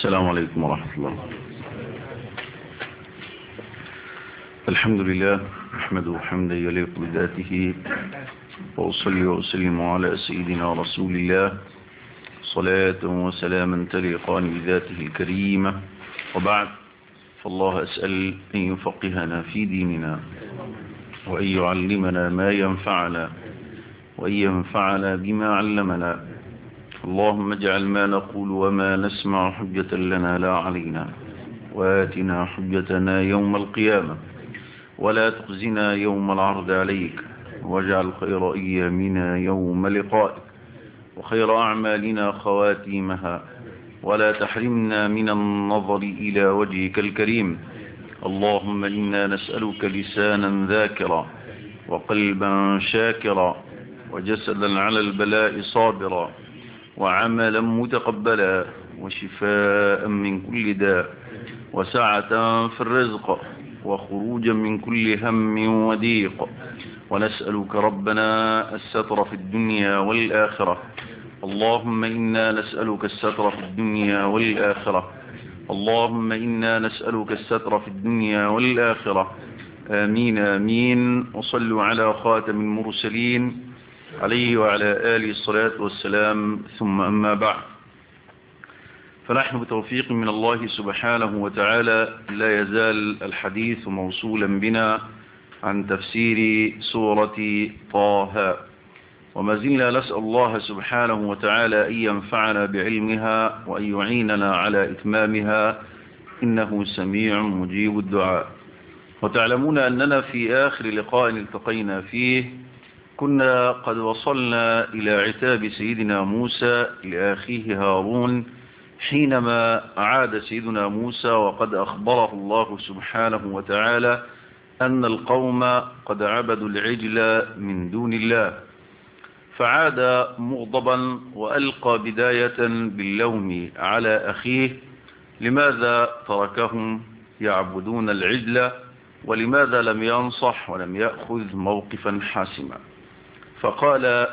السلام عليكم ورحمة الله الحمد لله نحمده حمدا يليق بذاته وأصلي وأسلم على سيدنا رسول الله صلاة وسلاما تليقان بذاته الكريمة وبعد فالله أسأل أن يفقهنا في ديننا وأن يعلمنا ما ينفعنا وأن ينفعنا بما علمنا اللهم اجعل ما نقول وما نسمع حجة لنا لا علينا وآتنا حجتنا يوم القيامة ولا تخزنا يوم العرض عليك واجعل خير أيامنا يوم لقائك وخير أعمالنا خواتيمها ولا تحرمنا من النظر إلى وجهك الكريم اللهم إنا نسألك لسانا ذاكرا وقلبا شاكرا وجسدا على البلاء صابرا وعملا متقبلا وشفاء من كل داء وسعة في الرزق وخروجا من كل هم وضيق ونسألك ربنا الستر في الدنيا والآخرة اللهم إنا نسألك الستر في الدنيا والآخرة اللهم إنا نسألك الستر في الدنيا والآخرة آمين آمين وصلوا على خاتم المرسلين عليه وعلى آله الصلاة والسلام ثم أما بعد فنحن بتوفيق من الله سبحانه وتعالى لا يزال الحديث موصولا بنا عن تفسير سورة طه وما زلنا نسأل الله سبحانه وتعالى أن ينفعنا بعلمها وأن يعيننا على إتمامها إنه سميع مجيب الدعاء وتعلمون أننا في آخر لقاء التقينا فيه كنا قد وصلنا إلى عتاب سيدنا موسى لأخيه هارون حينما عاد سيدنا موسى وقد أخبره الله سبحانه وتعالى أن القوم قد عبدوا العجل من دون الله فعاد مغضبا وألقى بداية باللوم على أخيه لماذا تركهم يعبدون العجل ولماذا لم ينصح ولم يأخذ موقفا حاسما فقال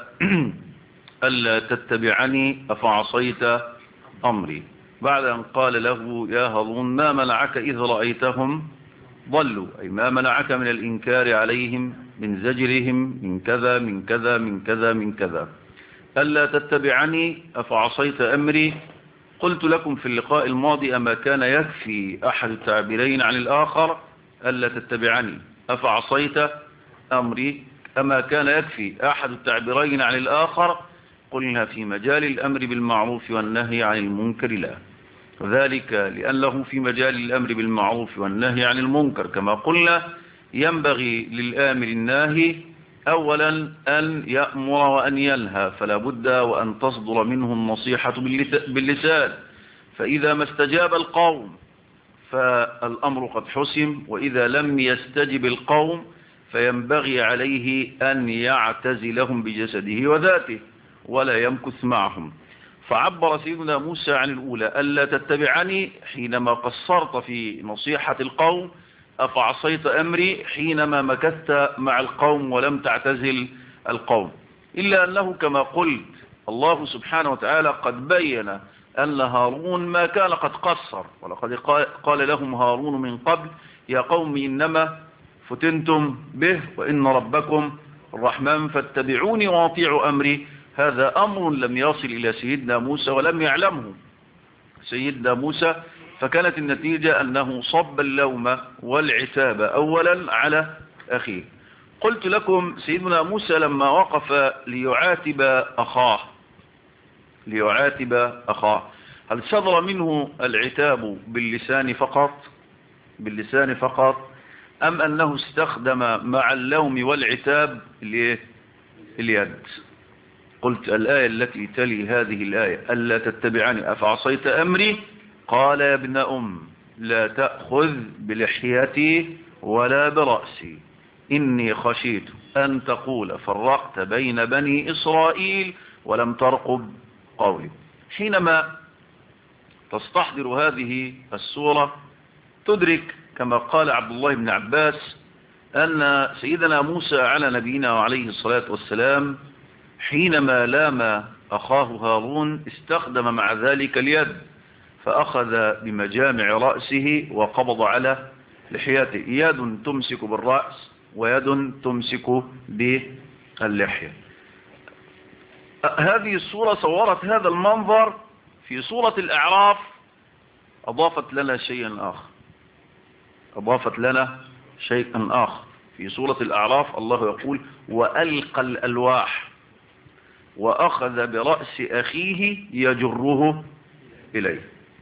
ألا تتبعني أفعصيت أمري بعد أن قال له يا هارون ما منعك إذ رأيتهم ضلوا أي ما منعك من الإنكار عليهم من زجرهم من كذا من كذا من كذا من كذا ألا تتبعني أفعصيت أمري قلت لكم في اللقاء الماضي أما كان يكفي أحد التعبيرين عن الآخر ألا تتبعني أفعصيت أمري أما كان يكفي أحد التعبيرين عن الآخر قلنا في مجال الأمر بالمعروف والنهي عن المنكر لا ذلك لأنه في مجال الأمر بالمعروف والنهي عن المنكر كما قلنا ينبغي للآمر الناهي أولا أن يأمر وأن ينهى فلا بد وأن تصدر منه النصيحة باللسان فإذا ما استجاب القوم فالأمر قد حسم وإذا لم يستجب القوم فينبغي عليه أن يعتزلهم بجسده وذاته ولا يمكث معهم فعبر سيدنا موسى عن الأولى ألا تتبعني حينما قصرت في نصيحة القوم أفعصيت أمري حينما مكثت مع القوم ولم تعتزل القوم إلا أنه كما قلت الله سبحانه وتعالى قد بين أن هارون ما كان قد قصر ولقد قال لهم هارون من قبل يا قوم إنما فتنتم به وإن ربكم الرحمن فاتبعوني واطيعوا أمري هذا أمر لم يصل إلى سيدنا موسى ولم يعلمه سيدنا موسى فكانت النتيجة أنه صب اللوم والعتاب أولا على أخيه قلت لكم سيدنا موسى لما وقف ليعاتب أخاه ليعاتب أخاه هل صدر منه العتاب باللسان فقط باللسان فقط أم أنه استخدم مع اللوم والعتاب اليد قلت الآية التي تلي هذه الآية ألا تتبعني أفعصيت أمري قال يا ابن أم لا تأخذ بلحيتي ولا برأسي إني خشيت أن تقول فرقت بين بني إسرائيل ولم ترقب قولي حينما تستحضر هذه السورة تدرك كما قال عبد الله بن عباس أن سيدنا موسى على نبينا وعليه الصلاة والسلام حينما لام أخاه هارون استخدم مع ذلك اليد فأخذ بمجامع رأسه وقبض على لحيته يد تمسك بالرأس ويد تمسك باللحية هذه الصورة صورت هذا المنظر في صورة الإعراف أضافت لنا شيئا آخر أضافت لنا شيئا آخر في سورة الأعراف الله يقول وألقى الألواح وأخذ برأس أخيه يجره إليه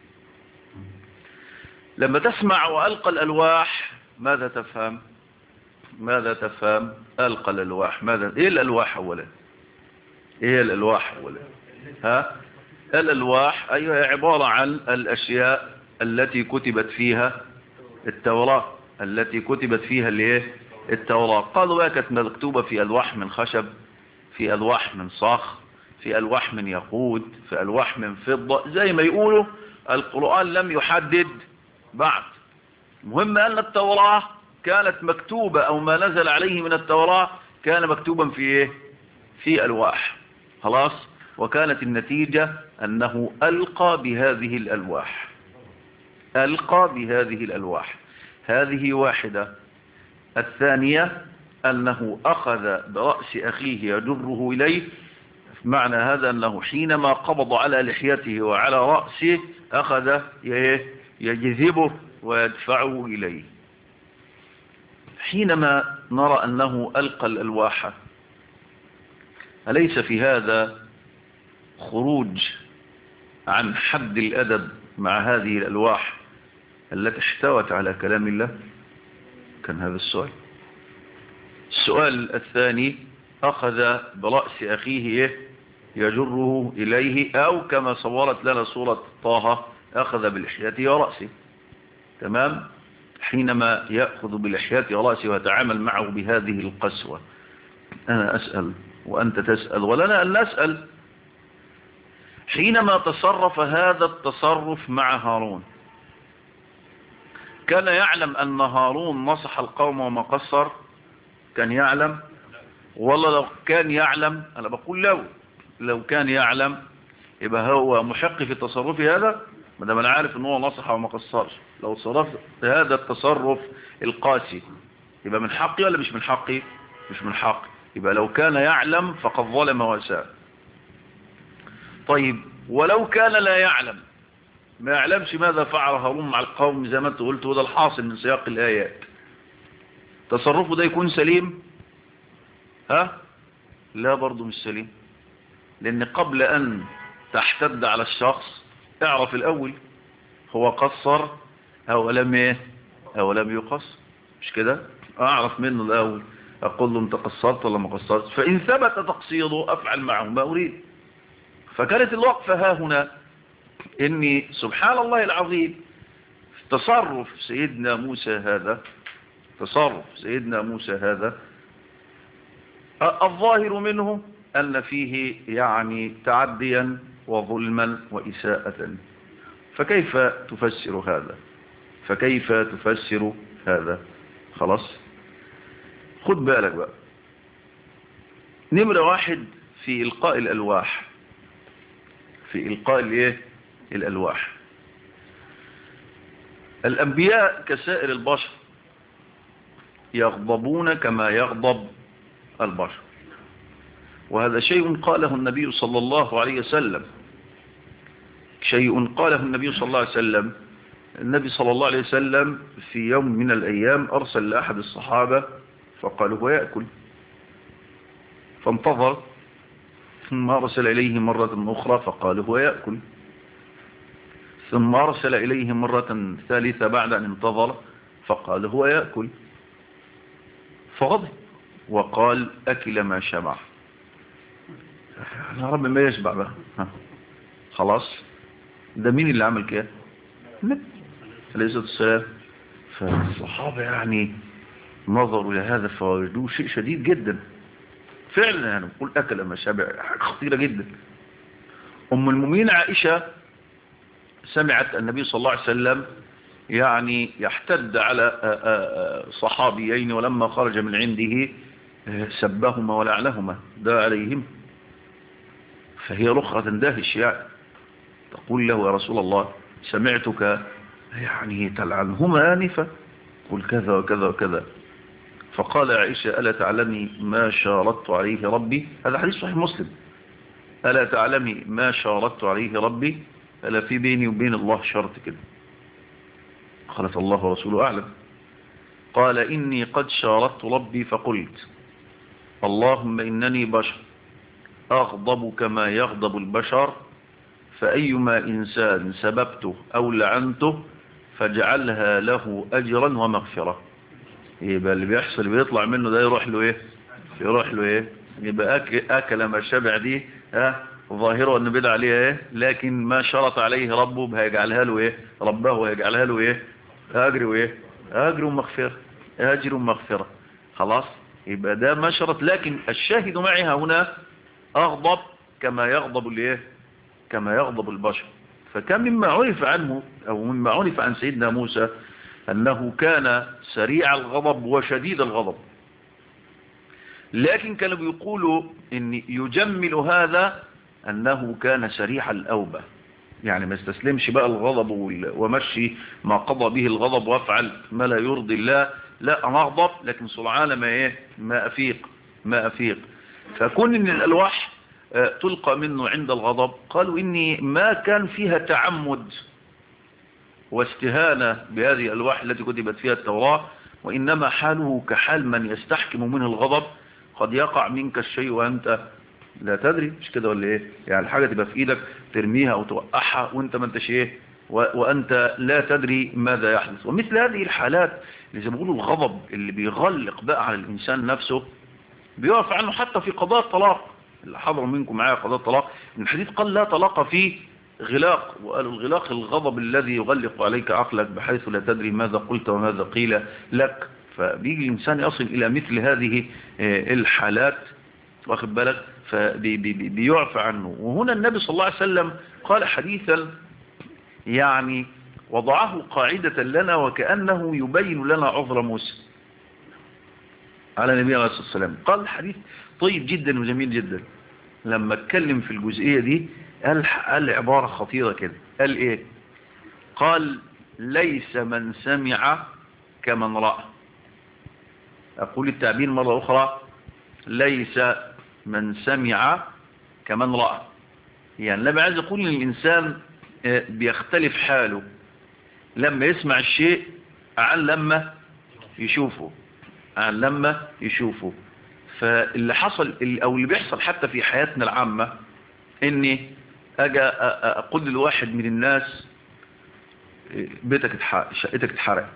لما تسمع وألقى الألواح ماذا تفهم ماذا تفهم ألقى الألواح ماذا إيه الألواح أولا إيه الألواح أولا ها الألواح أيها عبارة عن الأشياء التي كتبت فيها التوراة التي كتبت فيها الايه التوراة قالوا بقى كانت مكتوبة في ألواح من خشب في ألواح من صخر في ألواح من يقود في ألواح من فضة زي ما يقولوا القرآن لم يحدد بعد مهم أن التوراة كانت مكتوبة أو ما نزل عليه من التوراة كان مكتوبا في إيه؟ في ألواح خلاص وكانت النتيجة أنه ألقى بهذه الألواح ألقى بهذه الألواح هذه واحدة الثانية أنه أخذ برأس أخيه يجره إليه معنى هذا أنه حينما قبض على لحيته وعلى رأسه أخذ يجذبه ويدفعه إليه حينما نرى أنه ألقى الألواح أليس في هذا خروج عن حد الأدب مع هذه الألواح التي احتوت على كلام الله كان هذا السؤال السؤال الثاني أخذ برأس أخيه يجره إليه أو كما صورت لنا صورة طه أخذ بلحيته ورأسه تمام حينما يأخذ بلحيته ورأسه ويتعامل معه بهذه القسوة أنا أسأل وأنت تسأل ولنا أن نسأل حينما تصرف هذا التصرف مع هارون كان يعلم أن هارون نصح القوم وما قصر كان يعلم والله لو كان يعلم أنا بقول لو لو كان يعلم يبقى هو محق في تصرف هذا ما دام انا عارف ان هو نصح وما قصرش لو صرفت هذا التصرف القاسي يبقى من حقي ولا مش من حقي مش من حقي يبقى لو كان يعلم فقد ظلم وساء طيب ولو كان لا يعلم ما يعلمش ماذا فعل هارون مع القوم زي ما انت قلت وده الحاصل من سياق الآيات تصرفه ده يكون سليم ها لا برضه مش سليم لأن قبل أن تحتد على الشخص اعرف الأول هو قصر أو لم ايه أو لم يقصر مش كده أعرف منه الأول أقول له أنت قصرت ولا ما قصرت فإن ثبت تقصيره أفعل معه ما أريد فكانت الوقفة ها هنا إني سبحان الله العظيم تصرف سيدنا موسى هذا تصرف سيدنا موسى هذا الظاهر منه أن فيه يعني تعديا وظلما وإساءة فكيف تفسر هذا فكيف تفسر هذا خلاص خد بالك بقى نمرة واحد في إلقاء الألواح في إلقاء الإيه الألواح الأنبياء كسائر البشر يغضبون كما يغضب البشر وهذا شيء قاله النبي صلى الله عليه وسلم شيء قاله النبي صلى الله عليه وسلم النبي صلى الله عليه وسلم في يوم من الأيام أرسل لأحد الصحابة فقال هو يأكل فانتظر ثم أرسل إليه مرة أخرى فقال هو يأكل ثم أرسل إليه مرة ثالثة بعد أن انتظر فقال هو يأكل فغضب وقال أكل ما شبع يا رب ما يشبع بقى خلاص ده مين اللي عمل كده النبي عليه الصلاة والسلام فالصحابة يعني نظروا لهذا فوجدوه شيء شديد جدا فعلا يعني نقول أكل ما شبع حاجة خطيرة جدا أم المؤمنين عائشة سمعت النبي صلى الله عليه وسلم يعني يحتد على صحابيين ولما خرج من عنده سبهما ولعنهما دا عليهم فهي رخرة تندهش يعني تقول له يا رسول الله سمعتك يعني تلعنهما آنفا قل كذا وكذا وكذا فقال عائشة ألا تعلمي ما شارطت عليه ربي هذا حديث صحيح مسلم ألا تعلمي ما شارطت عليه ربي ألا في بيني وبين الله شرط كده قالت الله ورسوله أعلم قال إني قد شارطت ربي فقلت اللهم إنني بشر أغضب كما يغضب البشر فأيما إنسان سببته أو لعنته فاجعلها له أجرا ومغفرة يبقى اللي بيحصل بيطلع منه ده يروح له إيه يروح له إيه يبقى أكل, أكل ما شبع دي ها ظاهره أنه بدع عليها إيه لكن ما شرط عليه ربه هيجعلها له إيه ربه ويجعلها له إيه أجر وإيه أجر ومغفرة أجر ومغفرة خلاص يبقى ده ما شرط لكن الشاهد معي هنا أغضب كما يغضب الايه كما يغضب البشر فكان مما عرف عنه أو مما عرف عن سيدنا موسى أنه كان سريع الغضب وشديد الغضب لكن كانوا بيقولوا إن يجمل هذا أنه كان سريع الأوبة يعني ما استسلمش بقى الغضب ومشي ما قضى به الغضب وافعل ما لا يرضي الله لا أنا أغضب لكن سرعان ما إيه ما أفيق ما أفيق فكون إن الألواح تلقى منه عند الغضب قالوا إني ما كان فيها تعمد واستهانة بهذه الألواح التي كتبت فيها التوراة وإنما حاله كحال من يستحكم منه الغضب قد يقع منك الشيء وأنت لا تدري مش كده ولا ايه يعني الحاجة تبقى في ايدك ترميها او توقعها وانت ما انتش ايه وانت لا تدري ماذا يحدث ومثل هذه الحالات اللي زي ما بيقولوا الغضب اللي بيغلق بقى على الانسان نفسه بيقف عنه حتى في قضاء الطلاق اللي حضروا منكم معايا قضاء الطلاق ان الحديث قال لا طلاق فيه غلاق وقالوا الغلاق الغضب الذي يغلق عليك عقلك بحيث لا تدري ماذا قلت وماذا قيل لك فبيجي الإنسان يصل إلى مثل هذه الحالات واخد بالك فبيعفى عنه وهنا النبي صلى الله عليه وسلم قال حديثا يعني وضعه قاعدة لنا وكأنه يبين لنا عذر موسى على النبي عليه الصلاة والسلام قال حديث طيب جدا وجميل جدا لما اتكلم في الجزئية دي قال, قال عبارة خطيرة كده قال ايه قال ليس من سمع كمن رأى أقول التعبير مرة أخرى ليس من سمع كمن رأى يعني لما عايز أقول للإنسان بيختلف حاله لما يسمع الشيء عن لما يشوفه عن لما يشوفه فاللي حصل أو اللي بيحصل حتى في حياتنا العامة إني أجي أقول لواحد من الناس بيتك اتحرق شقتك اتحرقت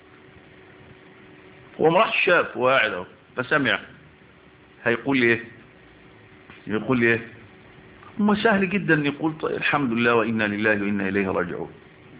هو ما راحش شاف وقاعد اهو فسمع هيقول لي ايه يقول لي ايه ما سهل جدا يقول طيب الحمد لله وإنا لله وإنا إليه راجعون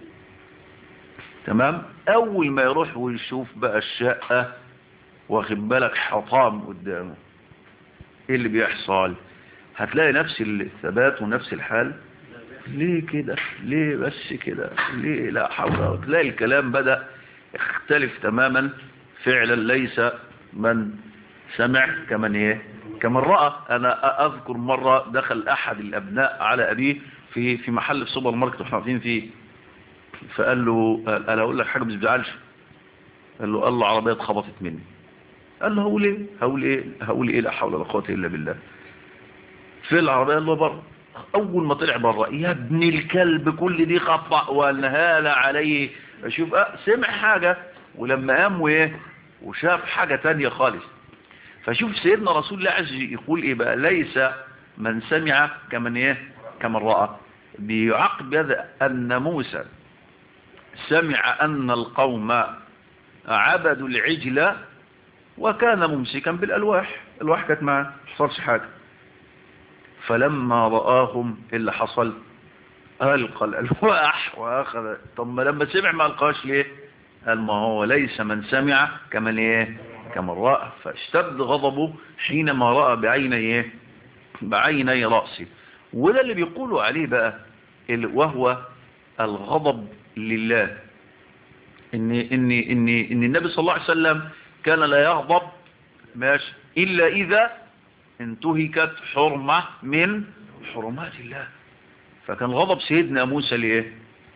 تمام أول ما يروح ويشوف بقى الشقة واخد بالك حطام قدامه ايه اللي بيحصل هتلاقي نفس الثبات ونفس الحال ليه كده ليه بس كده ليه لا حول تلاقي الكلام بدأ يختلف تماما فعلا ليس من سمع كمن ايه كمن رأى انا اذكر مرة دخل احد الابناء على ابيه في في محل في سوبر ماركت واحنا عارفين فيه فقال له انا اقول لك حاجه ما تزعلش قال له قال له عربيه اتخبطت مني قال له هقول ايه هقول ايه هقول ايه لا حول ولا قوه الا بالله في العربيه قال له بره اول ما طلع بره يا ابن الكلب كل دي خطأ وانهال عليه شوف اه سمع حاجه ولما قام وايه وشاف حاجة تانية خالص فشوف سيدنا رسول الله عز يقول ايه بقى ليس من سمع كمن ايه كمن رأى بيعقب هذا ان موسى سمع ان القوم عبدوا العجل وكان ممسكا بالالواح الواح كانت معاه حصلش حاجة فلما رآهم اللي حصل ألقى الألواح وأخذ طب لما سمع ما ألقاش ليه قال ما هو ليس من سمع كمن ايه كمن رأى فاشتد غضبه حينما رأى بعيني ايه بعيني رأسه وده اللي بيقولوا عليه بقى وهو الغضب لله ان ان ان ان النبي صلى الله عليه وسلم كان لا يغضب ماشي الا اذا انتهكت حرمه من حرمات الله فكان غضب سيدنا موسى ليه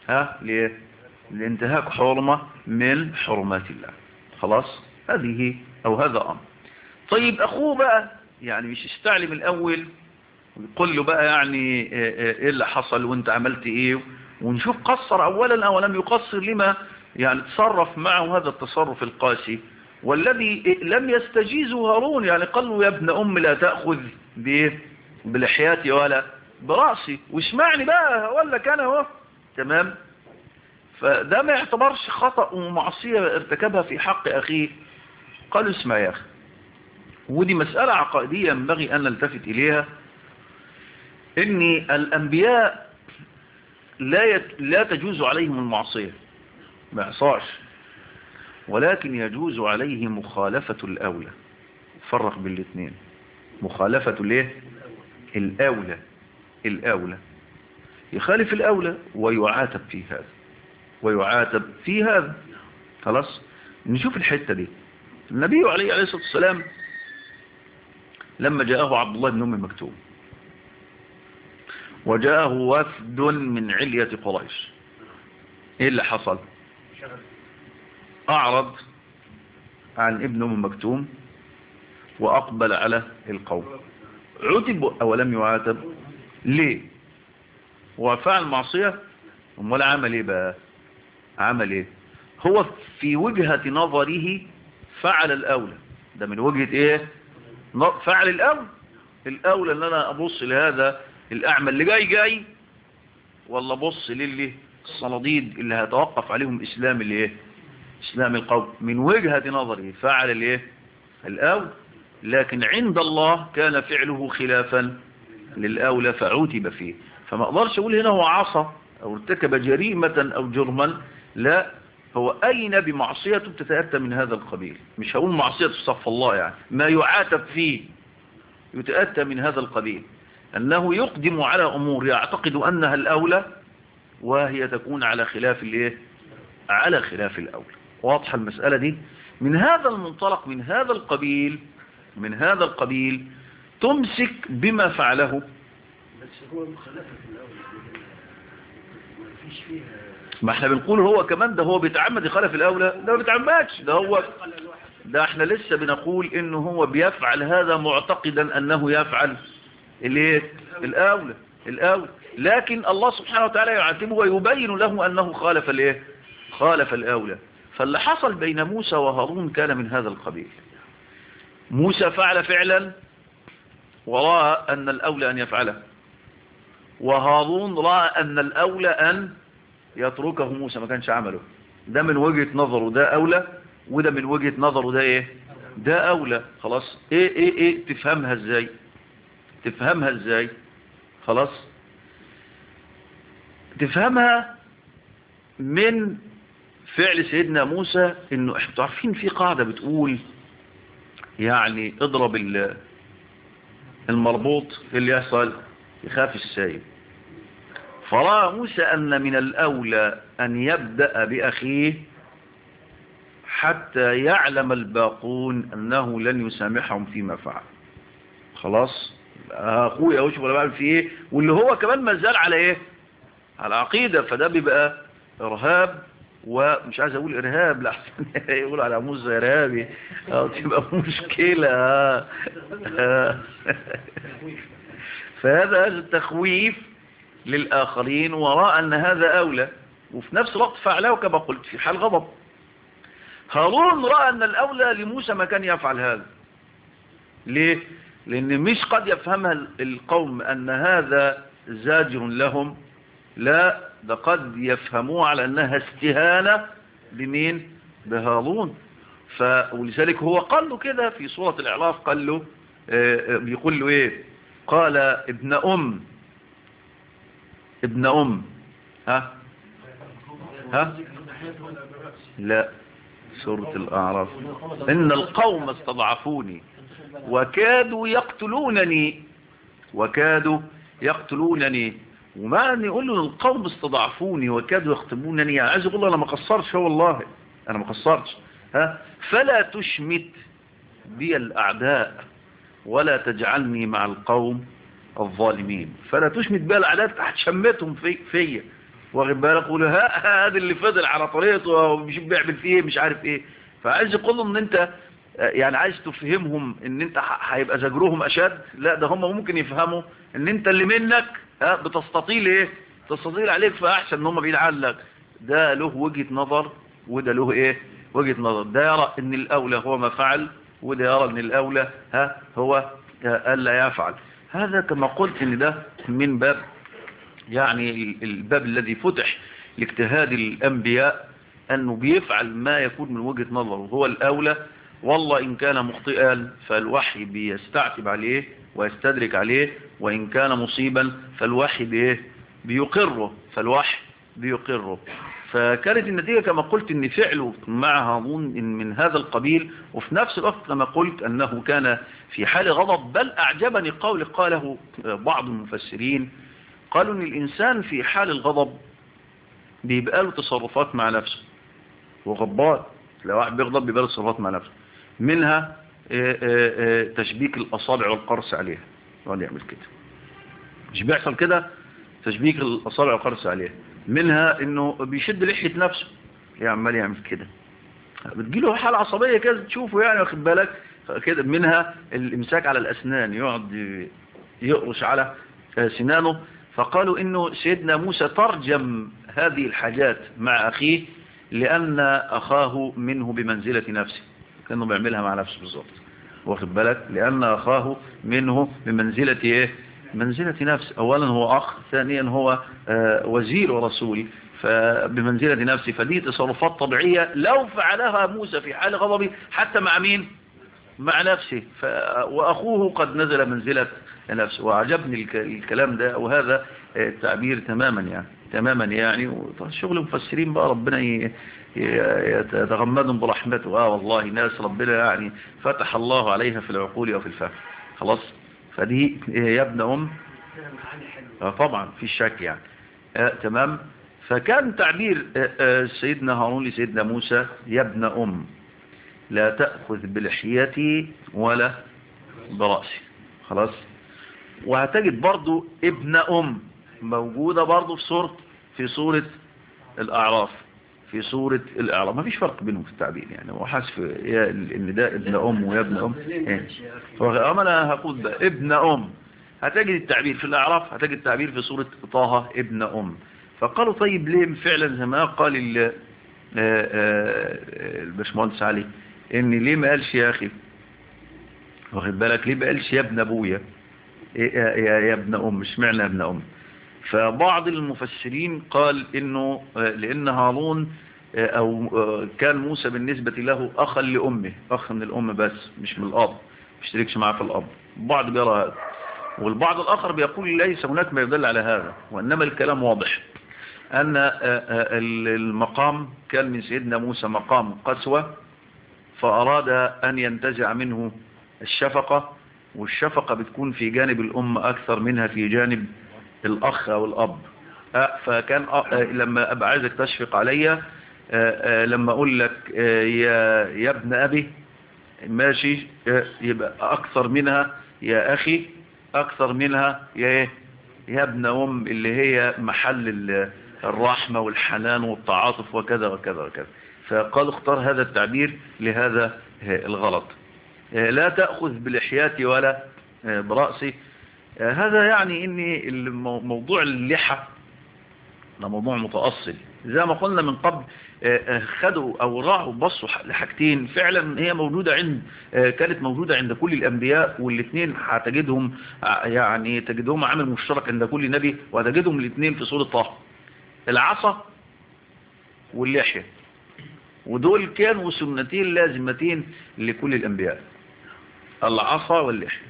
ها ليه لانتهاك حرمة من حرمات الله خلاص هذه او هذا امر طيب اخوه بقى يعني مش يستعلم الاول ويقول له بقى يعني ايه اللي حصل وانت عملت ايه ونشوف قصر اولا او لم يقصر لما يعني تصرف معه هذا التصرف القاسي والذي لم يستجيزه هارون يعني قال له يا ابن ام لا تأخذ بايه بلحياتي ولا برأسي واسمعني بقى ولا كان اهو تمام فده ما يعتبرش خطأ ومعصية ارتكبها في حق أخيه قالوا اسمع يا أخي ودي مسألة عقائدية ينبغي أن نلتفت إليها إن الأنبياء لا يت... لا تجوز عليهم المعصية ما يعصاش ولكن يجوز عليه مخالفة الأولى فرق بالاثنين مخالفة الايه الأولى الأولى يخالف الأولى ويعاتب في هذا ويعاتب في هذا خلاص نشوف الحتة دي النبي عليه عليه الصلاة والسلام لما جاءه عبد الله بن أم مكتوم وجاءه وفد من علية قريش ايه اللي حصل اعرض عن ابن ام مكتوم واقبل على القوم عتب او لم يعاتب ليه هو فعل معصية امال عمل ايه بقى عمل ايه هو في وجهة نظره فعل الاولى ده من وجهة ايه فعل الاولى الاولى ان انا ابص لهذا الاعمى اللي جاي جاي ولا ابص للي الصناديد اللي هيتوقف عليهم اسلام الايه اسلام القوم من وجهة نظره فعل الايه الاولى لكن عند الله كان فعله خلافا للاولى فعوتب فيه فما اقدرش اقول هنا هو عصى او ارتكب جريمة او جرما لا هو اي نبي معصيته بتتأتى من هذا القبيل مش هقول معصية صف الله يعني ما يعاتب فيه يتأتى من هذا القبيل أنه يقدم على أمور يعتقد أنها الأولى وهي تكون على خلاف الايه على خلاف الأولى واضحة المسألة دي من هذا المنطلق من هذا القبيل من هذا القبيل تمسك بما فعله بس هو مخالفة الأول ما فيش فيها ما احنا بنقول هو كمان ده هو بيتعمد يخالف الأولى ده ما بيتعمدش ده هو قال الواحد ده احنا لسه بنقول انه هو بيفعل هذا معتقدا انه يفعل الايه الاولى الاولى لكن الله سبحانه وتعالى يعاتبه ويبين له انه خالف الايه خالف الاولى فاللي حصل بين موسى وهارون كان من هذا القبيل موسى فعل فعلا ورأى ان الاولى ان يفعله وهارون رأى ان الاولى ان يتركه موسى ما كانش عمله ده من وجهة نظره ده اولى وده من وجهة نظره ده ايه ده اولى خلاص ايه ايه ايه تفهمها ازاي تفهمها ازاي خلاص تفهمها من فعل سيدنا موسى انه احنا عارفين في قاعدة بتقول يعني اضرب ال- المربوط في اللي يحصل يخاف السايب فرأى موسى أن من الأولى أن يبدأ بأخيه حتى يعلم الباقون أنه لن يسامحهم فيما فعل خلاص أخويا وش ولا بعمل فيه إيه واللي هو كمان ما زال على إيه على عقيدة فده بيبقى إرهاب ومش عايز أقول إرهاب لحسن يقول على موسى إرهابي أو تبقى مشكلة آه. آه. فهذا التخويف للآخرين وراء أن هذا أولى وفي نفس الوقت فعله كما قلت في حال غضب هارون رأى أن الأولى لموسى ما كان يفعل هذا ليه؟ لأن مش قد يفهمها القوم أن هذا زاجر لهم لا ده قد يفهموه على أنها استهانة بمين؟ بهارون ف... ولذلك هو قال له كده في سورة الإعراف قال له آه، آه، بيقول له إيه قال ابن أم ابن أم ها ها لا سورة الأعراف إن القوم استضعفوني وكادوا يقتلونني وكادوا يقتلونني وما أن يقول له القوم استضعفوني وكادوا يقتلونني يعني عايز يقول له أنا ما قصرش هو والله أنا ما قصرتش ها فلا تشمت بي الأعداء ولا تجعلني مع القوم الظالمين فلا تشمت بي الأعداء هتشمتهم في فيا واخد بالك يقول ها هذا اللي فضل على طريقته ومش بيعمل فيه مش عارف ايه فعايز يقول لهم ان انت يعني عايز تفهمهم ان انت هيبقى زجرهم اشد لا ده هم ممكن يفهموا ان انت اللي منك ها بتستطيل ايه تستطيل عليك فاحسن ان هم بعيد عنك ده له وجهة نظر وده له ايه وجهة نظر ده يرى ان الاولى هو ما فعل وده يرى ان الاولى ها هو الا يفعل هذا كما قلت ان ده من باب يعني الباب الذي فتح لاجتهاد الانبياء انه بيفعل ما يكون من وجهة نظره هو الاولى والله إن كان مخطئا فالوحي بيستعتب عليه ويستدرك عليه وإن كان مصيبا فالوحي بإيه بيقره فالوحي بيقره فكانت النتيجة كما قلت ان فعله مع هارون إن من هذا القبيل وفي نفس الوقت كما قلت أنه كان في حال غضب بل أعجبني قول قاله بعض المفسرين قالوا أن الإنسان في حال الغضب بيبقى له تصرفات مع نفسه وغضبان لو واحد بيغضب بيبقى له تصرفات مع نفسه منها تشبيك الأصابع والقرص عليها يقعد يعمل كده مش بيحصل كده تشبيك الأصابع والقرص عليها منها انه بيشد لحية نفسه يعمل يعمل كده بتجيله حالة عصبية كده تشوفه يعني واخد بالك كده منها الامساك على الاسنان يقعد يقرش على سنانه فقالوا انه سيدنا موسى ترجم هذه الحاجات مع اخيه لان اخاه منه بمنزلة نفسه كانه بيعملها مع نفسه بالظبط واخد بالك لان اخاه منه بمنزلة ايه منزلة نفس اولا هو اخ ثانيا هو آه وزير ورسول فبمنزلة نفسه فدي تصرفات طبيعية لو فعلها موسى في حال غضبه حتى مع مين مع نفسه ف... وأخوه قد نزل منزلة نفسه وعجبني الكلام ده وهذا التعبير تماما يعني تماما يعني شغل مفسرين بقى ربنا ي... يتغمدهم برحمته اه والله ناس ربنا يعني فتح الله عليها في العقول وفي الفهم خلاص فدي يا ابن أم آه طبعا في شك يعني آه تمام فكان تعبير آه سيدنا هارون لسيدنا موسى يا ابن أم لا تأخذ بلحيتي ولا برأسي خلاص وهتجد برضو ابن أم موجودة برضو في صورة في صورة الأعراف في صورة الإعراف ما فيش فرق بينهم في التعبير يعني هو حاسف النداء ابن أم ويا ابن أم أما أنا هقول بقى ابن أم هتجد التعبير في الأعراف هتجد التعبير في صورة طه ابن أم فقالوا طيب ليه فعلا زي ما قال الباشمهندس علي ان ليه ما قالش يا اخي واخد بالك ليه ما قالش يا ابن ابويا يا, يا ابن ام مش معنى ابن ام فبعض المفسرين قال انه لان هارون او كان موسى بالنسبة له اخا لامه اخ من الام بس مش من الاب مش تريكش معاه في الاب بعض بيرى هذا والبعض الاخر بيقول ليس هناك ما يدل على هذا وانما الكلام واضح أن المقام كان من سيدنا موسى مقام قسوة فأراد أن ينتزع منه الشفقة والشفقة بتكون في جانب الأم أكثر منها في جانب الأخ أو الأب فكان لما أبقى عايزك تشفق عليا لما أقول لك يا, يا ابن أبي ماشي يبقى أكثر منها يا أخي أكثر منها يا يا ابن أم اللي هي محل الرحمة والحنان والتعاطف وكذا وكذا وكذا فقال اختار هذا التعبير لهذا الغلط لا تأخذ بلحياتي ولا برأسي هذا يعني ان موضوع اللحى ده موضوع متأصل زي ما قلنا من قبل خدوا او راعوا بصوا لحاجتين فعلا هي موجودة عند كانت موجودة عند كل الانبياء والاثنين هتجدهم يعني تجدهم عامل مشترك عند كل نبي وهتجدهم الاثنين في سورة طه العصا واللحية ودول كانوا سنتين لازمتين لكل الانبياء العصا واللحية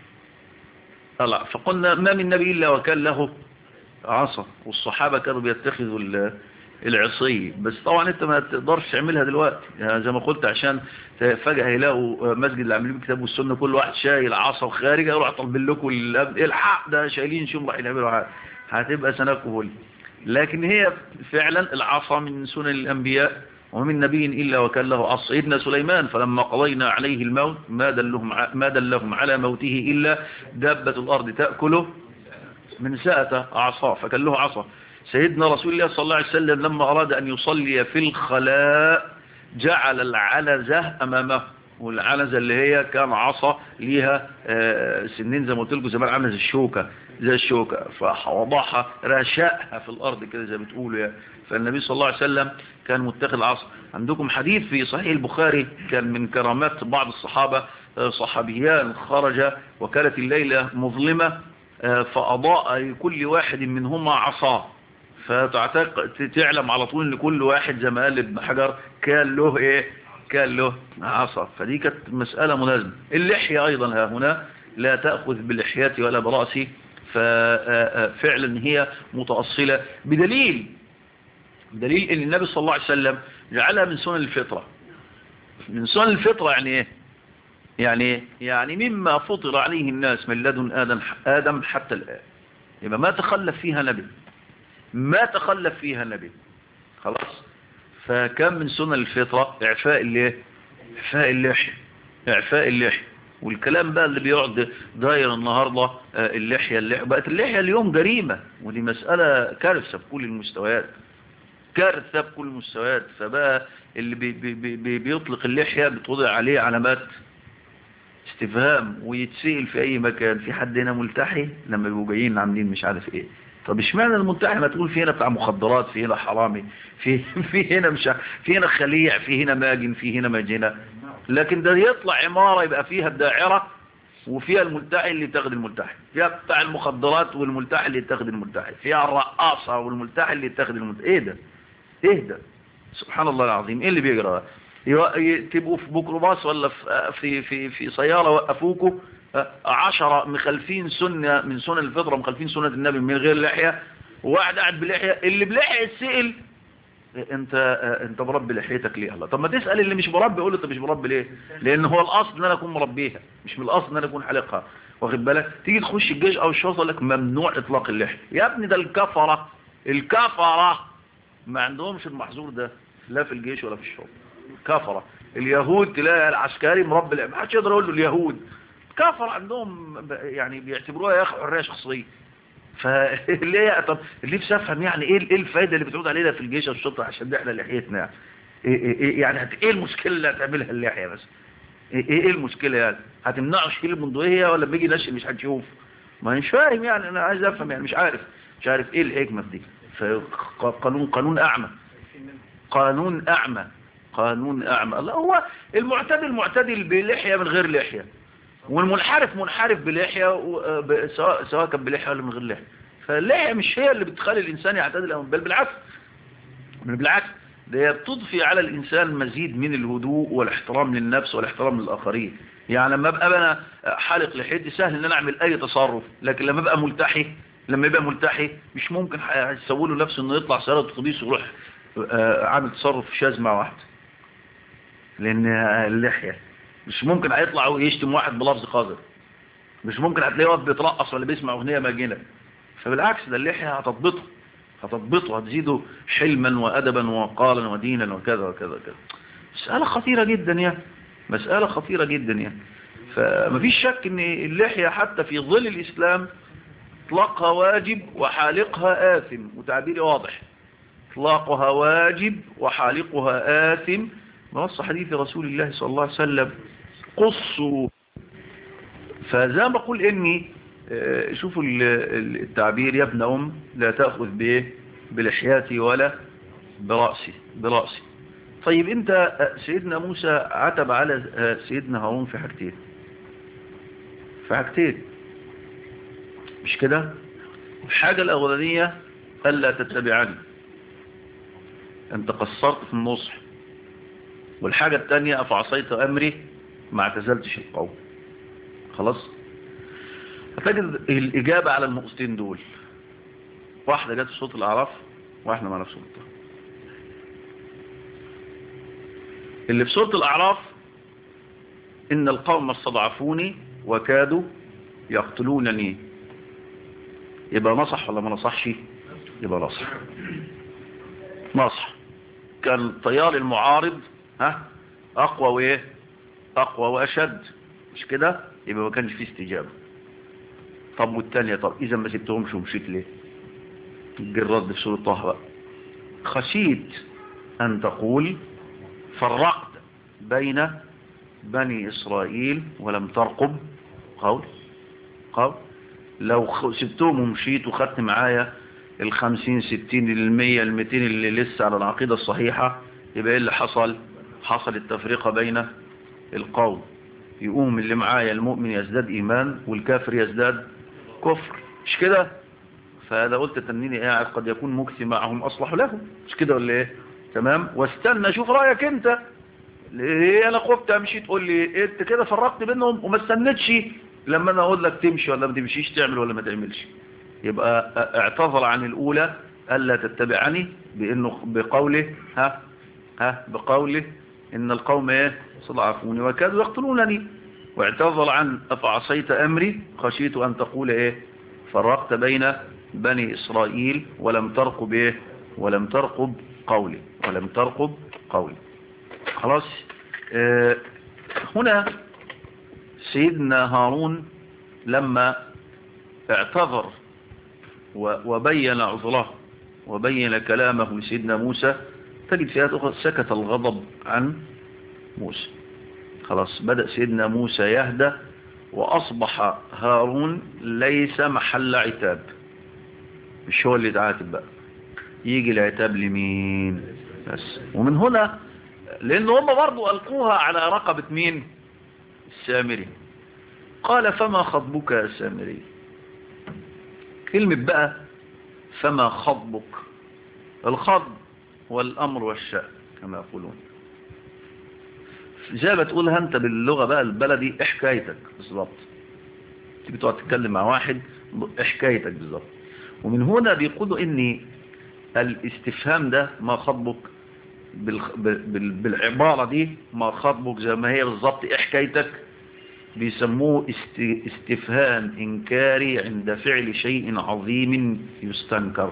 فقلنا ما من نبي الا وكان له عصا والصحابة كانوا بيتخذوا العصي بس طبعا انت ما تقدرش تعملها دلوقتي يعني زي ما قلت عشان فجأة يلاقوا مسجد اللي عاملين الكتاب والسنة كل واحد شايل عصا وخارج يروح طالب لكم الحق ده شايلين شو راح يعملوا حاجه هتبقى سنكه هول لكن هي فعلا العصا من سنن الانبياء ومن نبي الا وكان له عصا سيدنا سليمان فلما قضينا عليه الموت ما دلهم ما دلهم على موته الا دابة الارض تاكله من ساءة عصا فكان له عصا سيدنا رسول الله صلى الله عليه وسلم لما أراد أن يصلي في الخلاء جعل العنزة أمامه والعنزة اللي هي كان عصا ليها آه، سنين زي ما قلت لكم زمان عامله زي الشوكة زي الشوكة فوضعها رشاها في الأرض كده زي ما بتقولوا يعني فالنبي صلى الله عليه وسلم كان متخذ عصا عندكم حديث في صحيح البخاري كان من كرامات بعض الصحابة آه، صحابيان خرج وكانت الليلة مظلمة آه، فأضاء لكل واحد منهما عصاه فتعتقد تعلم على طول ان كل واحد زي ما قال ابن حجر كان له ايه كان له عصا فدي كانت مسألة ملازمة اللحية ايضا ها هنا لا تأخذ بلحيتي ولا برأسي ففعلا هي متأصلة بدليل بدليل ان النبي صلى الله عليه وسلم جعلها من سنن الفطرة من سنن الفطرة يعني ايه يعني ايه يعني مما فطر عليه الناس من لدن آدم, آدم حتى الآن يبقى ما تخلف فيها نبي ما تخلف فيها نبي خلاص فكم من سنن الفطرة اعفاء الايه اعفاء اللحية اعفاء اللحية والكلام بقى اللي بيقعد داير النهاردة آه، اللحية اللحية بقت اللحية اليوم جريمة ودي مسألة كارثة بكل المستويات كارثة بكل المستويات فبقى اللي بي بي بي بي بيطلق اللحية بتوضع عليه علامات استفهام ويتسئل في اي مكان في حد هنا ملتحي لما بيبقوا جايين عاملين مش عارف ايه طب اشمعنى الملتحي ما تقول في هنا بتاع مخدرات في هنا حرامي في في هنا مش ع- في هنا خليع في هنا ماجن في هنا ماجنة لكن ده يطلع عمارة يبقى فيها الداعرة وفيها الملتحي اللي يتخذ الملتحي فيها بتاع المخدرات والملتحي اللي يتخذ الملتحي فيها الرقاصة والملتحي اللي يتخذ الملتحي ايه ده ايه ده سبحان الله العظيم ايه اللي بيجرى يو- ي- تبقوا في ميكروباص ولا في في في, في سيارة وقفوكوا آه، عشرة مخالفين سنة من سنن الفطرة مخالفين سنة النبي من غير لحية وواحد قاعد بلحية اللي بلحية يتسأل انت آه، انت مربي لحيتك ليه الله طب ما تسأل اللي مش مربي يقول له انت مش مربي ليه لان هو الاصل ان انا اكون مربيها مش من الاصل ان انا اكون حالقها واخد بالك تيجي تخش الجيش او الشرطه يقول لك ممنوع اطلاق اللحية يا ابني ده الكفرة الكفرة ما عندهمش المحظور ده لا في الجيش ولا في الشرطه كفرة اليهود تلاقي العسكري مربي ما حدش يقدر يقول له اليهود كفر عندهم ب- يعني بيعتبروها يا اخي حريه شخصيه فليه طب اللي نفسي افهم يعني ايه ايه الفايده اللي بتعود علينا في الجيش والشرطه عشان نحلى لحيتنا يعني ايه, إيه, إيه يعني هت- ايه المشكله اللي هتعملها اللحيه بس ايه ايه المشكله يعني هتمنعه يشيل البندقيه ولا بيجي نشي مش هتشوف ما أنا مش فاهم يعني انا عايز افهم يعني مش عارف مش عارف ايه الحكمه في دي فقانون قانون اعمى قانون اعمى قانون اعمى الله هو المعتدل معتدل بلحيه من غير لحيه والمنحرف منحرف بلحيه و- ب- سواء سواء كان بلحيه ولا من غير لحيه فاللحيه مش هي اللي بتخلي الانسان يعتدل أو بل بالعكس بل بالعكس ده هي بتضفي على الانسان مزيد من الهدوء والاحترام للنفس والاحترام للاخرين يعني لما ابقى انا حالق لحيتي سهل ان انا اعمل اي تصرف لكن لما ابقى ملتحي لما يبقى ملتحي مش ممكن هيسوي له نفسه انه يطلع سياره اتوبيس ويروح آه، عامل تصرف شاذ مع واحد لان اللحيه مش ممكن هيطلع ويشتم واحد بلفظ قذر مش ممكن هتلاقيه واقف بيترقص ولا بيسمع اغنيه ماجنه فبالعكس ده اللحيه هتضبطه هتضبطه هتزيده حلما وادبا وقالا ودينا وكذا وكذا وكذا مساله خطيره جدا يعني مساله خطيره جدا يعني فمفيش شك ان اللحيه حتى في ظل الاسلام اطلاقها واجب وحالقها آثم وتعبيري واضح اطلاقها واجب وحالقها آثم بنص حديث رسول الله صلى الله عليه وسلم قصوا فزي ما بقول اني آه، شوفوا ال- ال- التعبير يا ابن ام لا تأخذ بايه بلحياتي ولا برأسي برأسي طيب انت آه، سيدنا موسى عتب على آه، سيدنا هارون في حاجتين في حاجتين مش كده الحاجة الأولانية ألا تتبعني أنت قصرت في النصح والحاجة الثانية أفعصيت أمري ما اعتزلتش القوم خلاص هتجد الإجابة على النقطتين دول واحدة جت في صوت الأعراف واحدة ما نفسه الطه اللي في سورة الأعراف إن القوم استضعفوني وكادوا يقتلونني يبقى نصح ولا ما نصحش يبقى نصح نصح كان تيار المعارض ها اقوى وايه اقوى واشد مش كده يبقى ما كانش فيه استجابه طب والتانية طب اذا ما سبتهمش ومشيت ليه يجي الرد في سورة طه بقى خشيت أن تقول فرقت بين بني إسرائيل ولم ترقب قول قول لو خ- سبتهم ومشيت وخدت معايا الخمسين ستين المية الميتين اللي لسه على العقيدة الصحيحة يبقى ايه اللي حصل حصل التفرقة بين القوم يقوم اللي معايا المؤمن يزداد إيمان والكافر يزداد كفر مش كده فهذا قلت تنيني قاعد قد يكون مكثي معهم أصلح لهم مش كده ولا ايه تمام واستنى شوف رأيك انت ليه انا خفت امشي تقول لي إيه انت كده فرقت بينهم وما استنتش لما انا اقول لك تمشي ولا ما تمشيش تعمل ولا ما تعملش يبقى اعتذر عن الاولى الا تتبعني بانه بقوله ها ها بقوله ان القوم ايه صلعفوني وكادوا يقتلونني واعتذر عن افعصيت امري خشيت ان تقول ايه فرقت بين بني اسرائيل ولم ترقب ايه ولم ترقب قولي ولم ترقب قولي خلاص آه هنا سيدنا هارون لما اعتذر و- وبين عذره وبين كلامه لسيدنا موسى تجد في آيات أخرى سكت الغضب عن موسى خلاص بدأ سيدنا موسى يهدى وأصبح هارون ليس محل عتاب مش هو اللي يتعاتب بقى يجي العتاب لمين بس ومن هنا لأن هم برضو ألقوها على رقبة مين السامري قال فما خطبك يا سامري كلمة بقى فما خطبك الخطب والأمر والشأن كما يقولون زي ما تقولها انت باللغة بقى البلدي إيه حكايتك بالظبط تيجي تقعد تتكلم مع واحد إيه حكايتك بالظبط ومن هنا بيقولوا ان الاستفهام ده ما خطبك بالخ- بال- بالعبارة دي ما خطبك زي ما هي بالظبط ايه حكايتك بيسموه است- استفهام انكاري عند فعل شيء عظيم يستنكر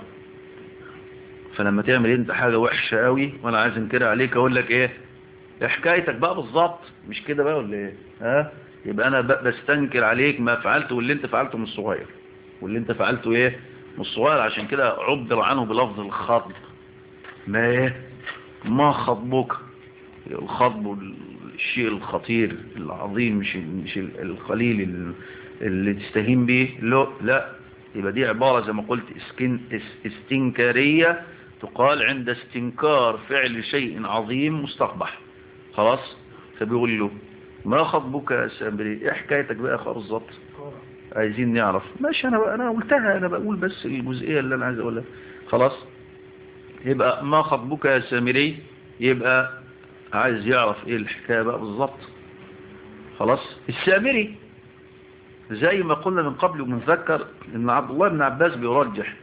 فلما تعمل انت حاجة وحشة قوي وانا عايز انكرها عليك اقول لك ايه إيه حكايتك بقى بالظبط مش كده بقى ولا ايه ها يبقى انا ب- بستنكر عليك ما فعلته واللي انت فعلته من الصغير واللي انت فعلته ايه من الصغير عشان كده عبر عنه بلفظ الخطب ما ايه ما خطبك الخطب الشيء الخطير العظيم مش مش القليل ال- اللي تستهين به لا لا يبقى دي عبارة زي ما قلت اسكن اس- استنكارية تقال عند استنكار فعل شيء عظيم مستقبح خلاص فبيقول له ما خطبك يا سامري ايه حكايتك بقى خالص بالظبط عايزين نعرف ماشي انا بقى انا قلتها انا بقول بس الجزئيه اللي انا عايز اقولها خلاص يبقى ما خطبك يا سامري يبقى عايز يعرف ايه الحكايه بقى بالظبط خلاص السامري زي ما قلنا من قبل وبنذكر ان عبد الله بن عباس بيرجح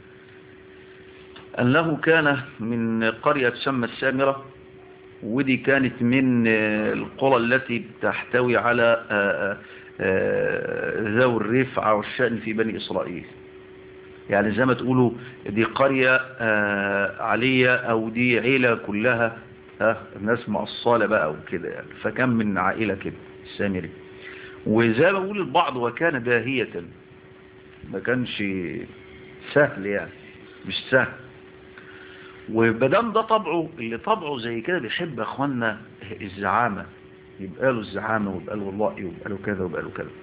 انه كان من قريه تسمى السامره ودي كانت من آه، القرى التي تحتوي على آه، آه، ذوي الرفعة والشأن في بني إسرائيل يعني زي ما تقولوا دي قرية آه، علية أو دي عيلة كلها ها الناس مقصالة بقى وكده يعني فكان من عائلة كده السامري وزي ما بقول البعض وكان باهية ما كانش سهل يعني مش سهل وبدام ده طبعه اللي طبعه زي كده بيحب يا اخوانا الزعامة يبقى له الزعامة ويبقى له الرأي ويبقى له كذا ويبقى له كذا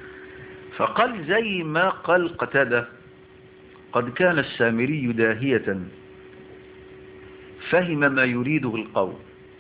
فقال زي ما قال قتادة قد كان السامري داهية فهم ما يريده القول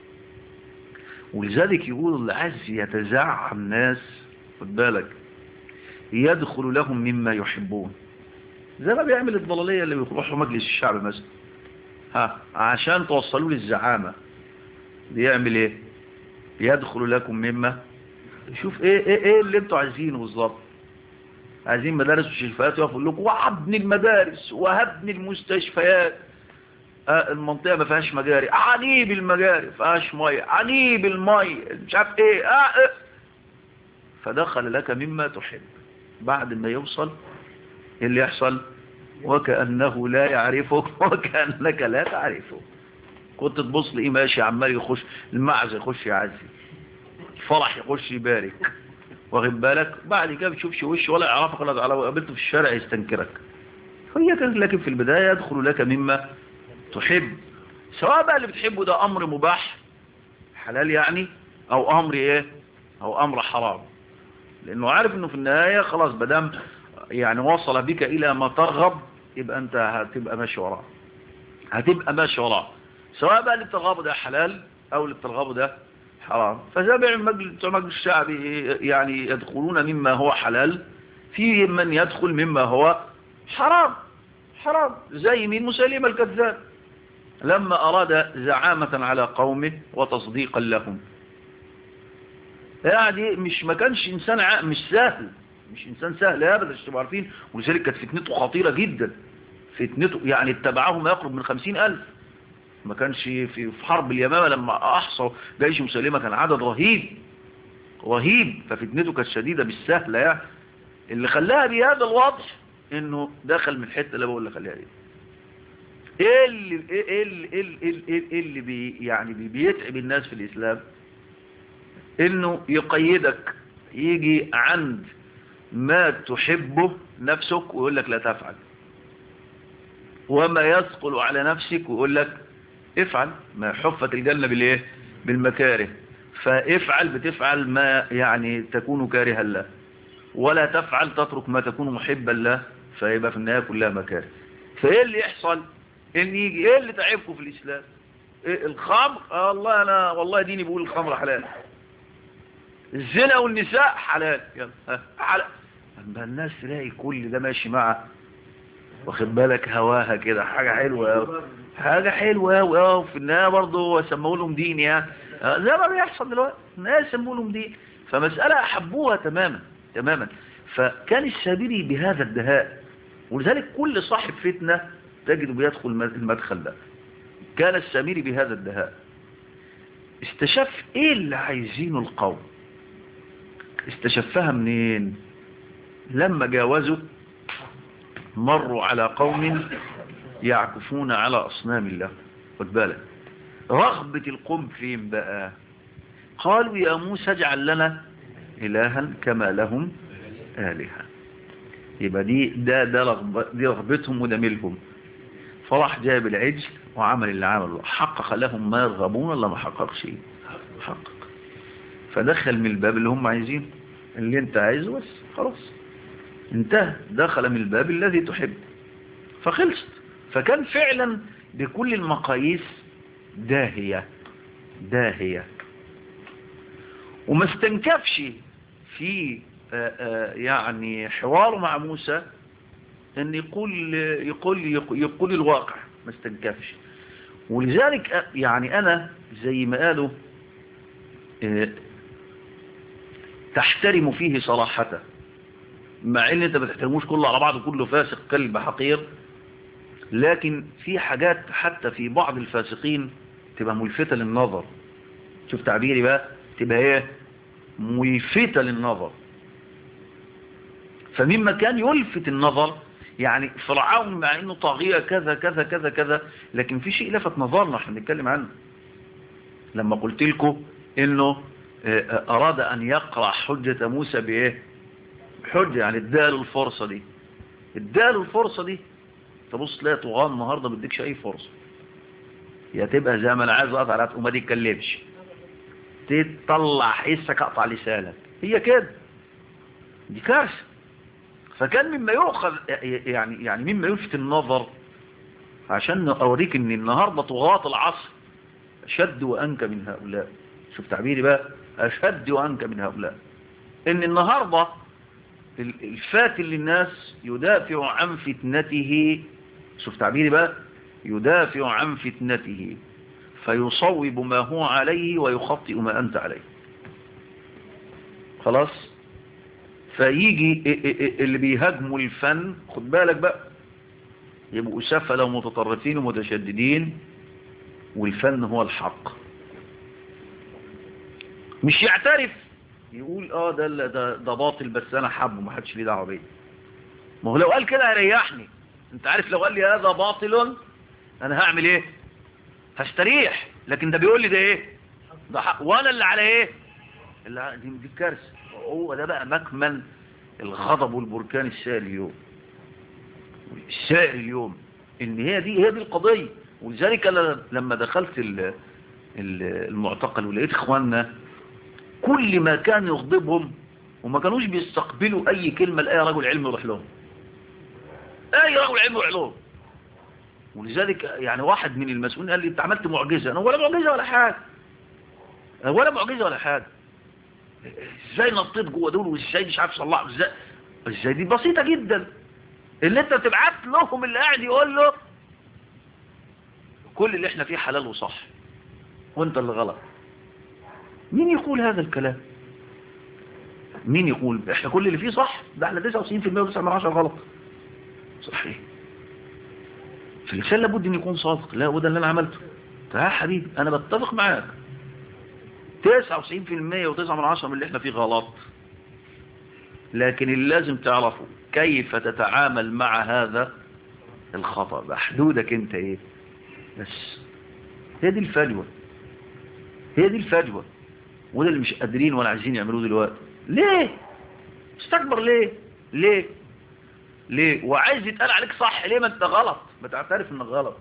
ولذلك يقول اللي عايز يتزعم ناس خد بالك يدخل لهم مما يحبون زي ما بيعمل الضلالية اللي بيروحوا مجلس الشعب مثلا ها عشان توصلوا للزعامة بيعمل ايه يدخل لكم مما شوف ايه ايه ايه اللي انتوا عايزينه بالظبط عايزين مدارس وشفايات يقول لكم وهبني المدارس وهبني المستشفيات آه المنطقة ما فيهاش مجاري عنيب المجاري ما فيهاش مية عنيب المية مش عارف ايه آه آه. فدخل لك مما تحب بعد ما يوصل ايه اللي يحصل وكأنه لا يعرفك وكأنك لا تعرفه كنت تبص لإيه ماشي عمال يخش المعز يخش يعزي الفرح يخش يبارك واخد بالك بعد كده بتشوفش وش ولا يعرفك ولا على قابلته في الشارع يستنكرك هي كانت لكن في البداية يدخل لك مما تحب سواء بقى اللي بتحبه ده أمر مباح حلال يعني أو أمر إيه أو أمر حرام لأنه عارف أنه في النهاية خلاص بدام يعني وصل بك إلى ما ترغب يبقى أنت هتبقى ماشي وراه هتبقى ماشي وراه سواء بقى اللي بترغبه ده حلال أو اللي بترغبه ده حرام فزابع المجلس مجلس الشعبي يعني يدخلون مما هو حلال في من يدخل مما هو حرام حرام زي مين مسلم الكذاب لما أراد زعامة على قومه وتصديقا لهم يعني مش ما كانش إنسان ع... مش سهل مش إنسان سهل أبدا مش تبقوا عارفين ولذلك كانت فتنته خطيرة جدا فتنته يعني اتبعه ما يقرب من خمسين ألف ما كانش في في حرب اليمامة لما أحصوا جيش مسلمة كان عدد رهيب رهيب ففتنته كانت شديدة بالسهلة يعني اللي خلاها بهذا الوضع انه دخل من الحته اللي بقول لك عليها دي ايه اللي ايه اللي ايه اللي, إيه اللي, اللي بي يعني بي بيتعب الناس في الاسلام انه يقيدك يجي عند ما تحبه نفسك ويقول لك لا تفعل وما يثقل على نفسك ويقول لك افعل ما حفت الجنة بالايه بالمكاره فافعل بتفعل ما يعني تكون كارها له ولا تفعل تترك ما تكون محبا له فيبقى في النهاية كلها مكاره فايه اللي يحصل ان يجي ايه اللي تعبكم في الاسلام إيه الخمر آه الله انا والله ديني بقول الخمر حلال الزنا والنساء حلال يلا حلال اما الناس تلاقي كل ده ماشي مع واخد بالك هواها كده حاجة حلوة أوي حاجة حلوة أوي أوي في النهاية برضه سموا لهم دين يعني زي ما بيحصل دلوقتي الناس سموا لهم دين فمسألة أحبوها تماما تماما فكان السابري بهذا الدهاء ولذلك كل صاحب فتنة تجد بيدخل المدخل ده كان السامري بهذا الدهاء استشف ايه اللي عايزينه القوم استشفها منين لما جاوزوا مروا على قوم يعكفون على أصنام الله خد بالك رغبة القوم فين بقى قالوا يا موسى اجعل لنا إلها كما لهم آلهة يبقى دي ده ده رغبة دي رغبتهم وده ملهم فراح جاب العجل وعمل اللي عمله حقق لهم ما يرغبون ولا ما حققش حقق فدخل من الباب اللي هم عايزينه اللي انت عايزه بس خلاص انتهى دخل من الباب الذي تحب فخلصت فكان فعلا بكل المقاييس داهية داهية وما استنكفش في آآ آآ يعني حواره مع موسى ان يقول يقول يقول الواقع ما استنكفش ولذلك يعني انا زي ما قالوا تحترم فيه صراحته مع ان انت ما تحترموش كله على بعض كله فاسق كلب حقير لكن في حاجات حتى في بعض الفاسقين تبقى ملفتة للنظر شوف تعبيري بقى تبقى ايه ملفتة للنظر فمما كان يلفت النظر يعني فرعون مع انه طاغية كذا كذا كذا كذا لكن في شيء لفت نظرنا احنا بنتكلم عنه لما قلت لكم انه اراد ان يقرأ حجة موسى بايه حجة يعني اداله الفرصة دي اداله الفرصة دي تبص تلاقي طغان النهاردة ما بديكش اي فرصة يا تبقى زي ما انا عايز اقطع رقبتك وما تتكلمش تطلع حسك اقطع لسانك هي كده دي كارثة فكان مما يؤخذ يعني يعني مما يلفت النظر عشان اوريك ان النهاردة طغاة العصر اشد وانكى من هؤلاء شوف تعبيري بقى اشد وانكى من هؤلاء ان النهاردة الفاتن للناس يدافع عن فتنته شوف تعبيري بقى يدافع عن فتنته فيصوب ما هو عليه ويخطئ ما أنت عليه خلاص فيجي اللي بيهاجموا الفن خد بالك بقى يبقوا سفلة ومتطرفين ومتشددين والفن هو الحق مش يعترف يقول اه ده ده, ده باطل بس انا حبه ما حدش ليه دعوه بيه ما هو لو قال كده هيريحني انت عارف لو قال لي هذا باطل انا هعمل ايه هستريح لكن ده بيقول لي ده ايه ده حق وانا اللي على ايه اللي دي, دي كارثه هو ده بقى مكمن الغضب والبركان السائل اليوم السائر اليوم ان هي دي هي دي القضية ولذلك أنا لما دخلت ال- ال- المعتقل ولقيت اخواننا كل ما كان يغضبهم وما كانوش بيستقبلوا اي كلمة لأي رجل علم يروح لهم اي رجل علم يروح لهم ولذلك يعني واحد من المسؤولين قال لي انت عملت معجزة انا ولا معجزة ولا حاجة أنا ولا معجزة ولا حاجة ازاي نطيت جوه دول وازاي مش عارف صلحوا ازاي ازاي دي بسيطة جدا اللي انت تبعت لهم اللي قاعد يقول له كل اللي احنا فيه حلال وصح وانت اللي غلط مين يقول هذا الكلام مين يقول احنا كل اللي فيه صح ده احنا 99% و9 من 10 غلط صحيح في الانسان لابد ان يكون صادق لا وده اللي انا عملته يا حبيبي انا بتفق معاك 99% و9 من 10 من اللي احنا فيه غلط لكن اللي لازم تعرفه كيف تتعامل مع هذا الخطأ بحدودك انت ايه بس هي دي الفجوة هي دي الفجوة وده اللي مش قادرين ولا عايزين يعملوه دلوقتي ليه استكبر ليه ليه ليه وعايز يتقال عليك صح ليه ما انت غلط ما تعترف انك غلط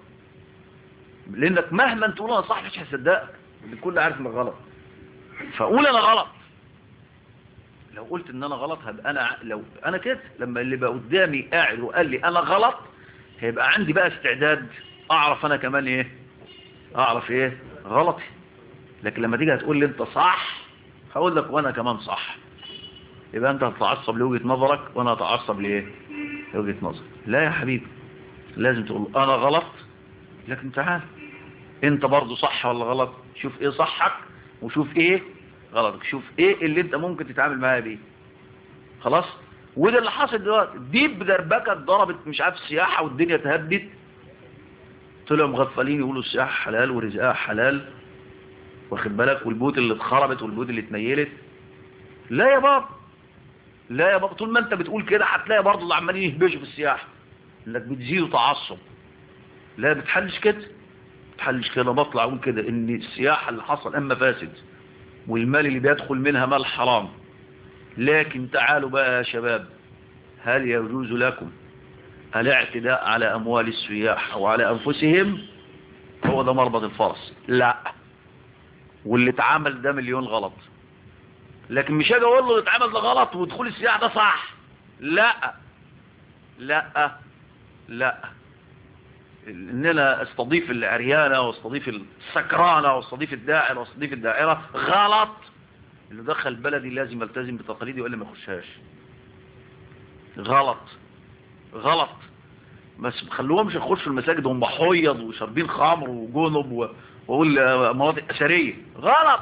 لانك مهما تقول انا صح مش هيصدقك الكل عارف انك غلط فقول انا غلط لو قلت ان انا غلط هبقى انا لو انا كده لما اللي بقى قدامي قاعد وقال لي انا غلط هيبقى عندي بقى استعداد اعرف انا كمان ايه اعرف ايه غلطي لكن لما تيجي هتقول لي انت صح هقول لك وانا كمان صح يبقى انت هتتعصب لوجهة نظرك وانا هتعصب لايه لوجهة نظرك لا يا حبيبي لازم تقول انا غلط لكن تعال انت برضو صح ولا غلط شوف ايه صحك وشوف ايه غلطك شوف ايه اللي انت ممكن تتعامل معاه بيه خلاص وده اللي حاصل دلوقتي دي بدربكه ضربت مش عارف السياحه والدنيا تهدت طلعوا مغفلين يقولوا السياحه حلال ورزقها حلال واخد بالك والبيوت اللي اتخربت والبيوت اللي اتنيلت لا يا بابا لا يا بابا طول ما انت بتقول كده هتلاقي برضه اللي عمالين يهبشوا في السياحه انك بتزيد تعصب لا بتحلش كده بتحلش كده بطلع اقول كده ان السياحه اللي حصل اما فاسد والمال اللي بيدخل منها مال حرام لكن تعالوا بقى يا شباب هل يجوز لكم الاعتداء على اموال السياح او على انفسهم هو ده مربط الفرس لا واللي اتعمل ده مليون غلط لكن مش هاجي اقول له اللي اتعمل ده غلط ودخول السياح ده صح لا لا لا ان انا استضيف العريانه واستضيف السكرانه واستضيف الداعر واستضيف الدائره غلط اللي دخل بلدي لازم يلتزم بتقاليدي والا ما يخشهاش غلط غلط بس خلوهمش يخشوا المساجد وهم حيض وشاربين خمر وجنب و- واقول مناطق اثريه غلط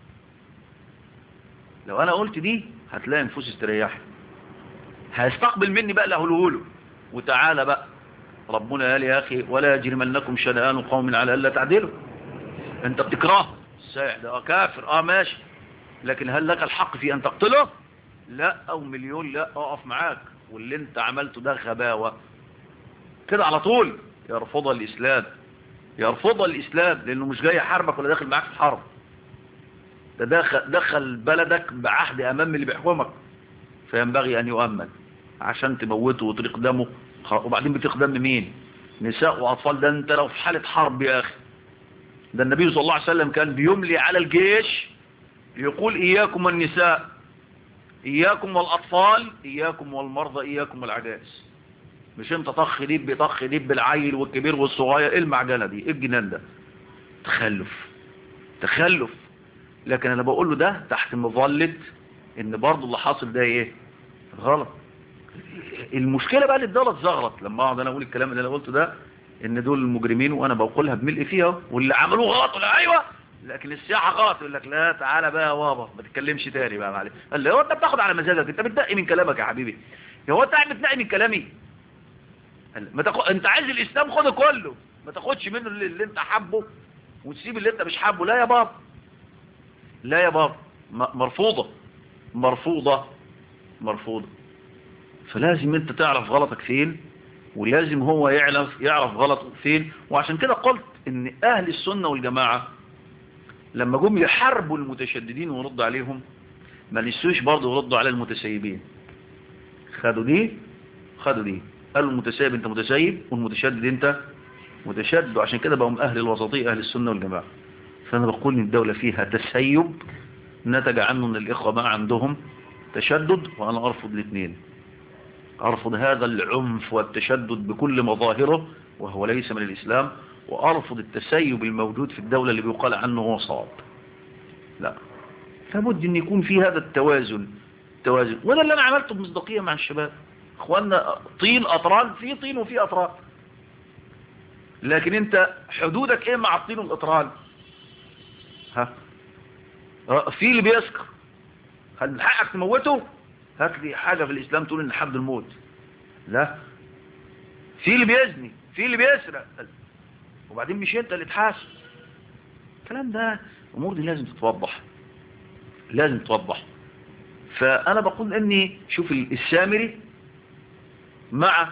لو انا قلت دي هتلاقي نفوس استريحت هيستقبل مني بقى اللي هقوله له وتعالى بقى ربنا قال يا اخي ولا يجرمنكم شنآن قوم على الا تعدلوا انت بتكرهه السائح ده اه كافر اه ماشي لكن هل لك الحق في ان تقتله لا او مليون لا اقف معاك واللي انت عملته ده غباوة كده على طول يرفضها الاسلام يرفضها الاسلام لانه مش جاي يحاربك ولا داخل معاك في حرب ده دخل, دخل بلدك بعهد امام اللي بيحكمك فينبغي ان يؤمن عشان تموته وتريق دمه وبعدين بتريق دم مين نساء واطفال ده انت لو في حالة حرب يا اخي ده النبي صلى الله عليه وسلم كان بيملي على الجيش يقول إياكم النساء إياكم والأطفال إياكم والمرضى إياكم والعجائز مش انت طخ ديب بطخ ديب بالعيل والكبير والصغير ايه المعجنة دي ايه الجنان ده تخلف تخلف لكن انا بقول له ده تحت مظلة ان برضو اللي حاصل ده ايه غلط المشكلة بقى اللي الدولة اتزغرت لما اقعد انا اقول الكلام اللي انا قلته ده ان دول المجرمين وانا بقولها بملء فيها واللي عملوه غلط ولا ايوه لكن السياحة غلط يقول لك لا تعالى بقى يا بابا ما تتكلمش تاني بقى معلش قال لي هو انت بتاخد على مزاجك انت بتنقي من كلامك يا حبيبي هو انت قاعد بتنقي من كلامي قال ما تاخد انت عايز الاسلام خده كله ما تاخدش منه اللي, اللي انت حابه وتسيب اللي انت مش حابه لا يا بابا لا يا بابا م- مرفوضة مرفوضة مرفوضة فلازم انت تعرف غلطك فين ولازم هو يعرف يعرف غلطه فين وعشان كده قلت ان اهل السنة والجماعة لما جم يحاربوا المتشددين ويرد عليهم ما نسوش برضه يردوا على المتسيبين خدوا دي خدوا دي قالوا المتسيب انت متسيب والمتشدد انت متشدد وعشان كده بقوا من اهل الوسطية اهل السنة والجماعة فانا بقول ان الدولة فيها تسيب نتج عنه ان الاخوة ما عندهم تشدد وانا ارفض الاثنين ارفض هذا العنف والتشدد بكل مظاهره وهو ليس من الاسلام وارفض التسيب الموجود في الدولة اللي بيقال عنه هو صواب لا لابد ان يكون في هذا التوازن التوازن وده اللي انا عملته بمصداقية مع الشباب اخواننا طين اطران في طين وفي اطران لكن انت حدودك ايه مع الطين والاطران ها اه، في اللي بيسكر هل من حقك تموته هات لي حاجة في الاسلام تقول ان حد الموت لا في اللي بيزني في اللي بيسرق وبعدين مش انت اللي تحاسب الكلام ده الامور دي لازم تتوضح لازم تتوضح فانا بقول اني شوف السامري مع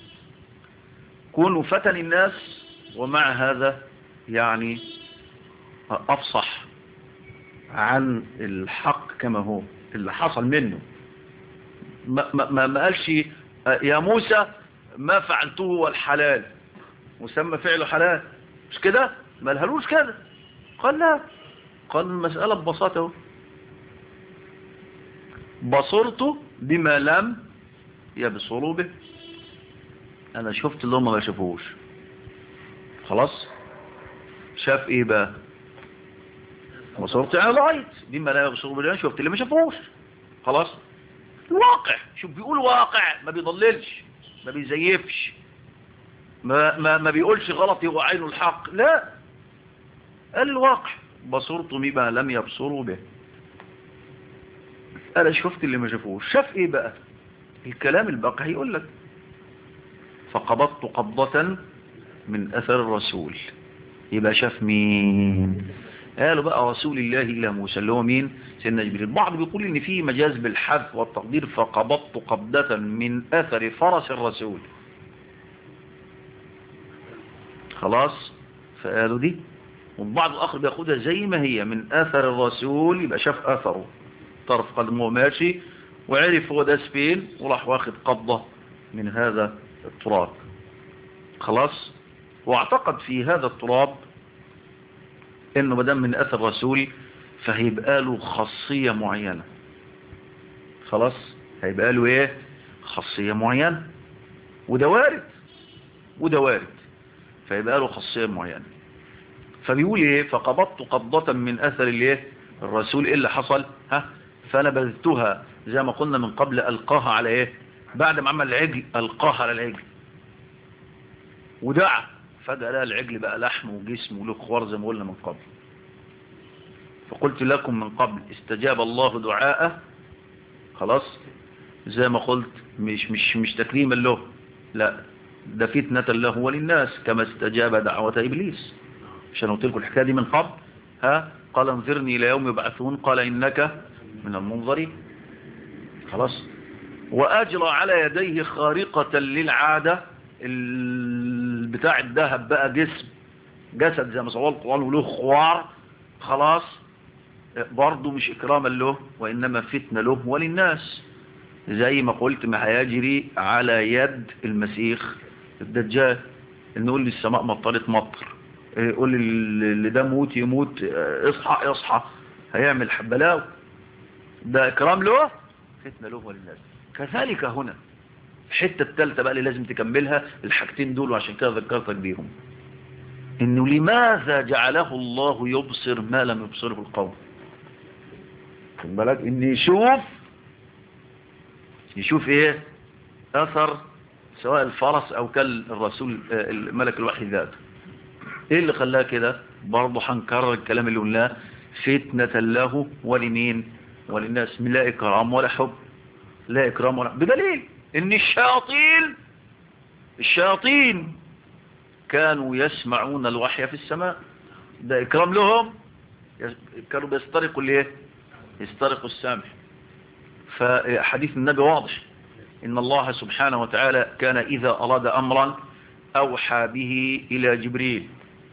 كونه فتن الناس ومع هذا يعني افصح عن الحق كما هو اللي حصل منه ما, ما, ما قالش يا موسى ما فعلته هو الحلال مسمى فعله حلال مش كده ما لهلوش كده قال لا قال المسألة ببساطة بصرت بما لم يبصروا به انا شفت اللي هم ما شافوش خلاص شاف ايه بقى بصرت يعني رايت بما لا يبصروا به شفت اللي ما شافوش خلاص الواقع شوف بيقول واقع ما بيضللش ما بيزيفش ما, ما, ما بيقولش غلط هو عين الحق لا قال الواقع بصرت بما لم يبصروا به انا شفت اللي ما شافوش شاف ايه بقى الكلام الباقي هيقول لك فقبضت قبضة من اثر الرسول يبقى شاف مين قالوا بقى رسول الله الى موسى اللي هو مين سيدنا جبريل البعض بيقول ان في مجاز بالحذف والتقدير فقبضت قبضة من اثر فرس الرسول خلاص فقالوا دي والبعض الاخر بياخدها زي ما هي من اثر الرسول يبقى شاف اثره طرف قدمه ماشي وعرف هو ده سبين وراح واخد قبضة من هذا التراب خلاص واعتقد في هذا التراب انه مدام من اثر الرسول فهيبقى له خاصية معينة خلاص هيبقى له ايه خاصية معينة وده وارد وده وارد فيبقى له خاصية معينة فبيقول ايه فقبضت قبضة من اثر الايه الرسول ايه اللي حصل ها فنبذتها زي ما قلنا من قبل القاها على ايه بعد ما عمل العجل القاها على العجل ودعا فجأة لها العجل بقى لحم وجسم وله خوار زي ما قلنا من قبل فقلت لكم من قبل استجاب الله دعاءه خلاص زي ما قلت مش مش مش تكريما له لا ده فتنة له وللناس كما استجاب دعوة إبليس عشان قلت لكم الحكاية دي من قبل ها قال انظرني إلى يوم يبعثون قال إنك من المنظرين خلاص وأجرى على يديه خارقة للعادة بتاع الذهب بقى جسم جسد زي ما صور القرآن وله خوار خلاص برضه مش إكراما له وإنما فتنة له وللناس زي ما قلت ما هيجري على يد المسيخ الدجال إنه يقول لي السماء مطرت مطر يقول لي اللي ده موت يموت اصحى اصحى هيعمل بلاوي ده إكرام له فتنة له وللناس كذلك هنا الحتة الثالثة بقى اللي لازم تكملها الحاجتين دول وعشان كده ذكرتك بيهم انه لماذا جعله الله يبصر ما لم يبصره القوم خد بالك ان يشوف يشوف ايه اثر سواء الفرس او كالرسول الملك الوحي ذاته ايه اللي خلاه كده برضه هنكرر الكلام اللي قلناه فتنة له ولمين وللناس من لا اكرام ولا حب لا اكرام ولا حب بدليل ان الشياطين الشياطين كانوا يسمعون الوحي في السماء ده اكرام لهم كانوا بيسترقوا الايه يسترقوا السمع فحديث النبي واضح ان الله سبحانه وتعالى كان اذا اراد امرا اوحى به الى جبريل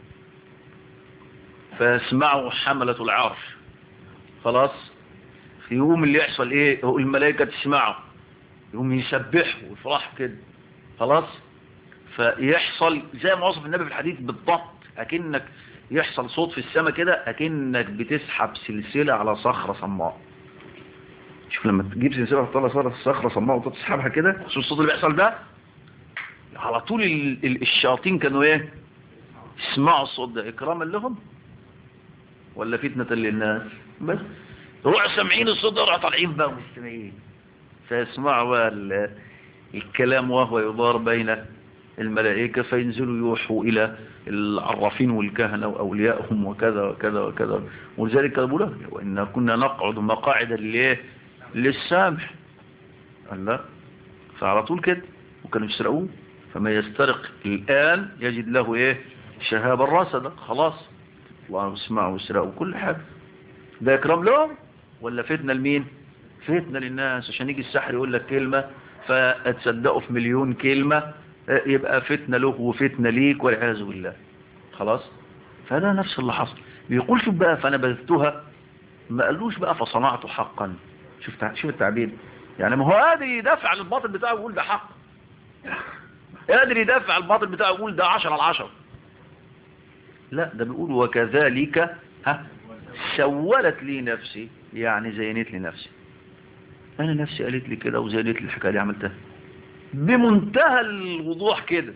فيسمعه حملة العرش خلاص في يوم اللي يحصل ايه الملائكة تسمعه يقوم يسبحوا ويفرحوا كده خلاص فيحصل زي ما وصف النبي في الحديث بالضبط اكنك يحصل صوت في السماء كده اكنك بتسحب سلسلة على صخرة صماء شوف لما تجيب سلسلة تطلع صخرة صخرة صماء وتسحبها كده شوف الصوت اللي بيحصل ده على طول ال- ال- الشياطين كانوا ايه يسمعوا الصوت ده اكراما لهم ولا فتنة للناس بس روح سامعين الصوت ده روح طالعين بقى مستمعين فيسمعوا بقى ال- الكلام وهو يدار بين الملائكة فينزلوا يوحوا إلى العرافين والكهنة وأوليائهم وكذا وكذا وكذا ولذلك قالوا له وإن كنا نقعد مقاعد ليه للسامع قال لا فعلى طول كده وكانوا يسرقوه فما يسترق الآن يجد له إيه شهاب الرصد خلاص الله يسمعوا ويسرقوا كل حاجة ده إكرام لهم ولا فتنة لمين فتنة للناس عشان يجي السحر يقول لك كلمة فتصدقوا في مليون كلمة يبقى فتنة له وفتنة ليك والعياذ بالله خلاص فده نفس اللي حصل بيقول شوف بقى فنبذتها ما قالوش بقى فصنعته حقا شوف تع- شوف التعبير يعني ما هو قادر يدافع عن الباطل بتاعه ويقول ده حق قادر يدافع عن الباطل بتاعه ويقول ده 10 على 10 لا ده بيقول وكذلك ها سولت لي نفسي يعني زينت لي نفسي انا نفسي قالت لي كده وزينت لي الحكايه دي عملتها بمنتهى الوضوح كده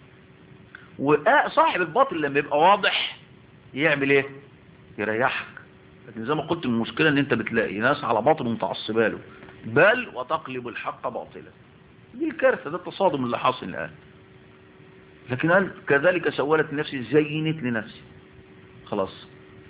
وصاحب الباطل لما يبقى واضح يعمل ايه يريحك لكن زي ما قلت المشكلة ان انت بتلاقي ناس على باطل متعصبه له بل وتقلب الحق باطلا دي الكارثة ده التصادم اللي حاصل الآن لكن قال كذلك سولت نفسي زينت لنفسي خلاص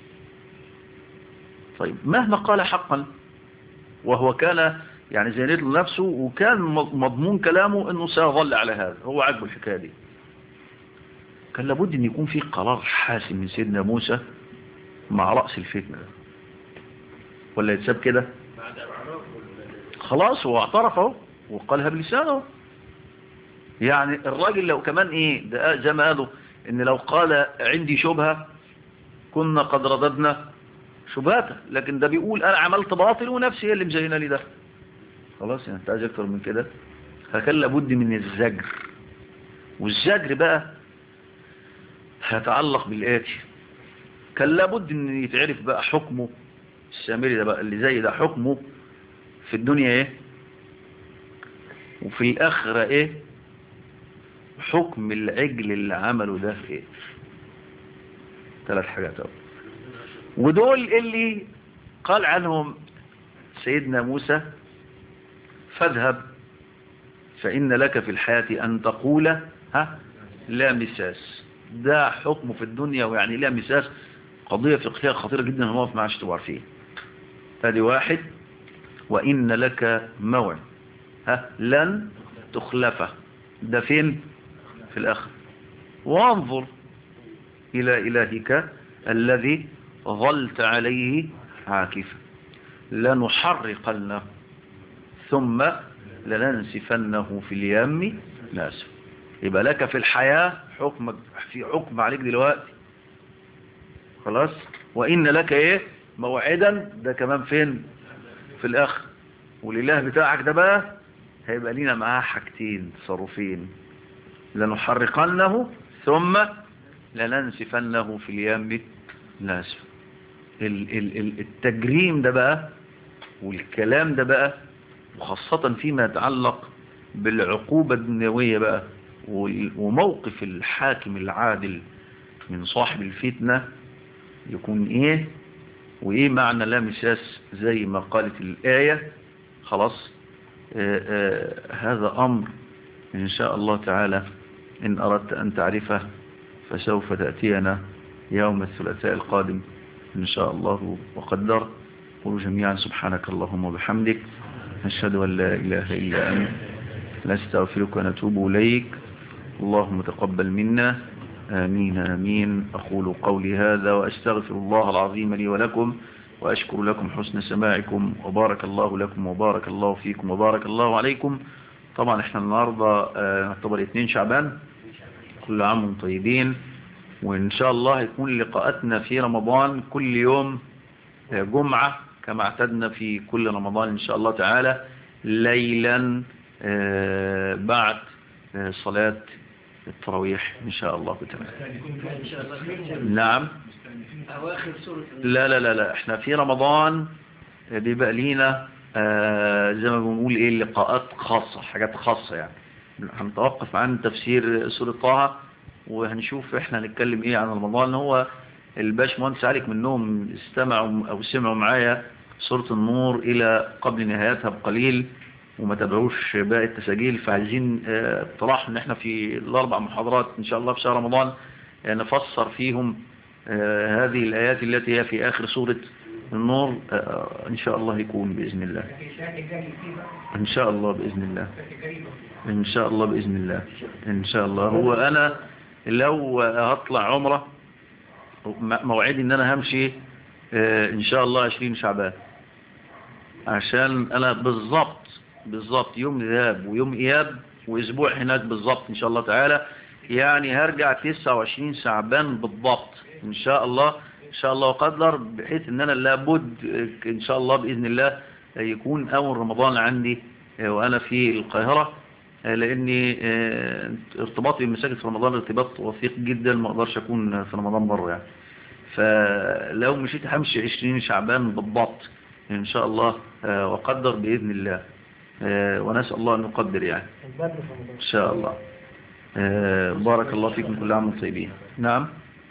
طيب مهما قال حقا وهو كان يعني زينت له نفسه وكان مضمون كلامه انه سيظل على هذا هو عجبه الحكاية دي كان لابد ان يكون في قرار حاسم من سيدنا موسى مع رأس الفتنة ده ولا يتساب كده خلاص هو اعترف اهو وقالها بلسانه يعني الراجل لو كمان ايه ده زي ما قالوا ان لو قال عندي شبهة كنا قد رددنا شبهته لكن ده بيقول انا عملت باطل ونفسي هي اللي مزينه لي ده خلاص يعني انت عايز اكتر من كده فكان لابد من الزجر والزجر بقى هيتعلق بالآتي كان لابد ان يتعرف بقى حكمه السامري ده بقى اللي زي ده حكمه في الدنيا ايه وفي الاخرة ايه حكم العجل اللي عمله ده ايه ثلاث حاجات اهو ودول اللي قال عنهم سيدنا موسى فاذهب فإن لك في الحياة أن تقول ها لا مساس ده حكمه في الدنيا ويعني لا مساس قضية فقهية خطيرة جدا هنقف معاش عشان تبقى عارفين هذه واحد وإن لك موعد ها لن تخلفه ده فين في الآخر وانظر إلى إلهك الذي ظلت عليه عاكفا لنحرقنه ثم لننسفنه في اليم ناسف يبقى لك في الحياة حكم في حكم عليك دلوقتي خلاص وإن لك ايه موعدا ده كمان فين في الآخر والإله بتاعك ده بقى هيبقى لينا معاه حاجتين تصرفين لنحرقنه ثم لننسفنه في اليم ناسف ال ال ال التجريم ده بقى والكلام ده بقى وخاصة فيما يتعلق بالعقوبة الدنيوية بقى وموقف الحاكم العادل من صاحب الفتنة يكون ايه وايه معنى لا مساس زي ما قالت الآية خلاص آآ آآ هذا أمر إن شاء الله تعالى إن أردت أن تعرفه فسوف تأتينا يوم الثلاثاء القادم إن شاء الله وقدر قولوا جميعا سبحانك اللهم وبحمدك نشهد أن لا إله إلا أنت نستغفرك ونتوب إليك اللهم تقبل منا آمين آمين أقول قولي هذا وأستغفر الله العظيم لي ولكم وأشكر لكم حسن سماعكم وبارك الله لكم وبارك الله فيكم وبارك الله عليكم طبعا احنا النهاردة نعتبر اثنين شعبان كل عام وانتم طيبين وإن شاء الله يكون لقاءاتنا في رمضان كل يوم جمعة كما اعتدنا في كل رمضان إن شاء الله تعالى ليلا بعد آه، صلاة التراويح إن شاء الله تعالى إن شاء الله نعم أواخر سورة لا لا لا لا احنا في رمضان بيبقى لينا آه، زي ما بنقول ايه لقاءات خاصة حاجات خاصة يعني هنتوقف عن تفسير سورة طه وهنشوف احنا هنتكلم ايه عن رمضان هو الباش مهندس عليك منهم استمعوا او سمعوا معايا سورة النور الى قبل نهايتها بقليل وما تابعوش باقي التساجيل فعايزين اه، اقتراح ان احنا في الاربع محاضرات ان شاء الله في شهر رمضان اه، نفسر فيهم اه، هذه الايات التي هي في اخر سورة النور اه، ان شاء الله يكون باذن الله ان شاء الله باذن الله ان شاء الله باذن الله ان شاء الله هو انا لو هطلع عمره م- موعدي ان انا همشي اه، ان شاء الله 20 شعبان عشان انا بالظبط بالظبط يوم ذهاب ويوم اياب واسبوع هناك بالظبط ان شاء الله تعالى يعني هرجع 29 شعبان بالضبط ان شاء الله ان شاء الله وقدر بحيث ان انا لابد اه، ان شاء الله باذن الله يكون اول رمضان عندي اه، وانا في القاهره اه، لاني اه، ارتباطي بمساجد في رمضان ارتباط وثيق جدا ما اقدرش اكون في رمضان بره يعني فلو مشيت همشي 20 شعبان بالضبط ان شاء الله آه، وقدر باذن الله آه، ونسال الله ان يقدر يعني ان شاء الله آه، بارك الله فيكم كل عام وانتم طيبين نعم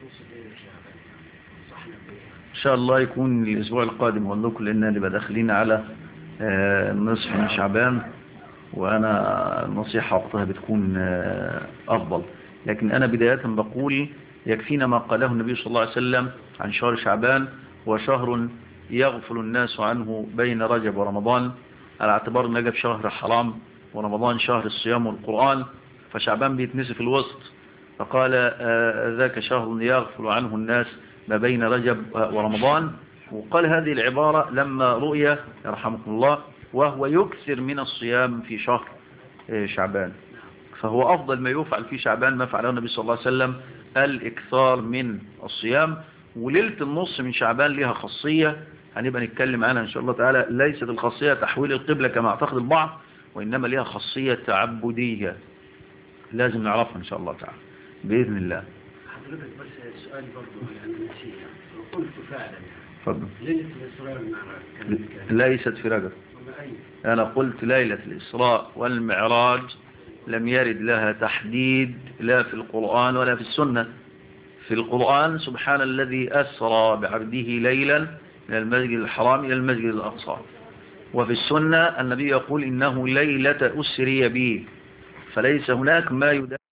ان شاء الله يكون الاسبوع القادم اقول لكم لان نبقى داخلين على آه، نصف من شعبان وانا النصيحه وقتها بتكون آه، افضل لكن انا بدايه بقول يكفينا ما قاله النبي صلى الله عليه وسلم عن شهر شعبان هو شهر يغفل الناس عنه بين رجب ورمضان على اعتبار ان رجب شهر حرام ورمضان شهر الصيام والقرآن فشعبان بيتنسي في الوسط فقال آه، ذاك شهر يغفل عنه الناس ما بين رجب ورمضان وقال هذه العبارة لما رؤية يرحمكم الله وهو يكثر من الصيام في شهر آه، شعبان فهو أفضل ما يفعل في شعبان ما فعله النبي صلى الله عليه وسلم الإكثار من الصيام وليلة النص من شعبان لها خاصية هنبقى نتكلم عنها إن شاء الله تعالى ليست الخاصية تحويل القبلة كما اعتقد البعض وإنما لها خاصية تعبدية لازم نعرفها إن شاء الله تعالى بإذن الله حضرتك بس سؤال برضه يعني نسيها وقلت فعلا تفضل ليلة الإسراء والمعراج كانت كام؟ ليست في رجب وما أي أنا قلت ليلة الإسراء والمعراج لم يرد لها تحديد لا في القرآن ولا في السنة في القرآن سبحان الذي أسرى بعبده ليلا من المسجد الحرام إلى المسجد الأقصى وفي السنة النبي يقول إنه ليلة أسري به فليس هناك ما يدل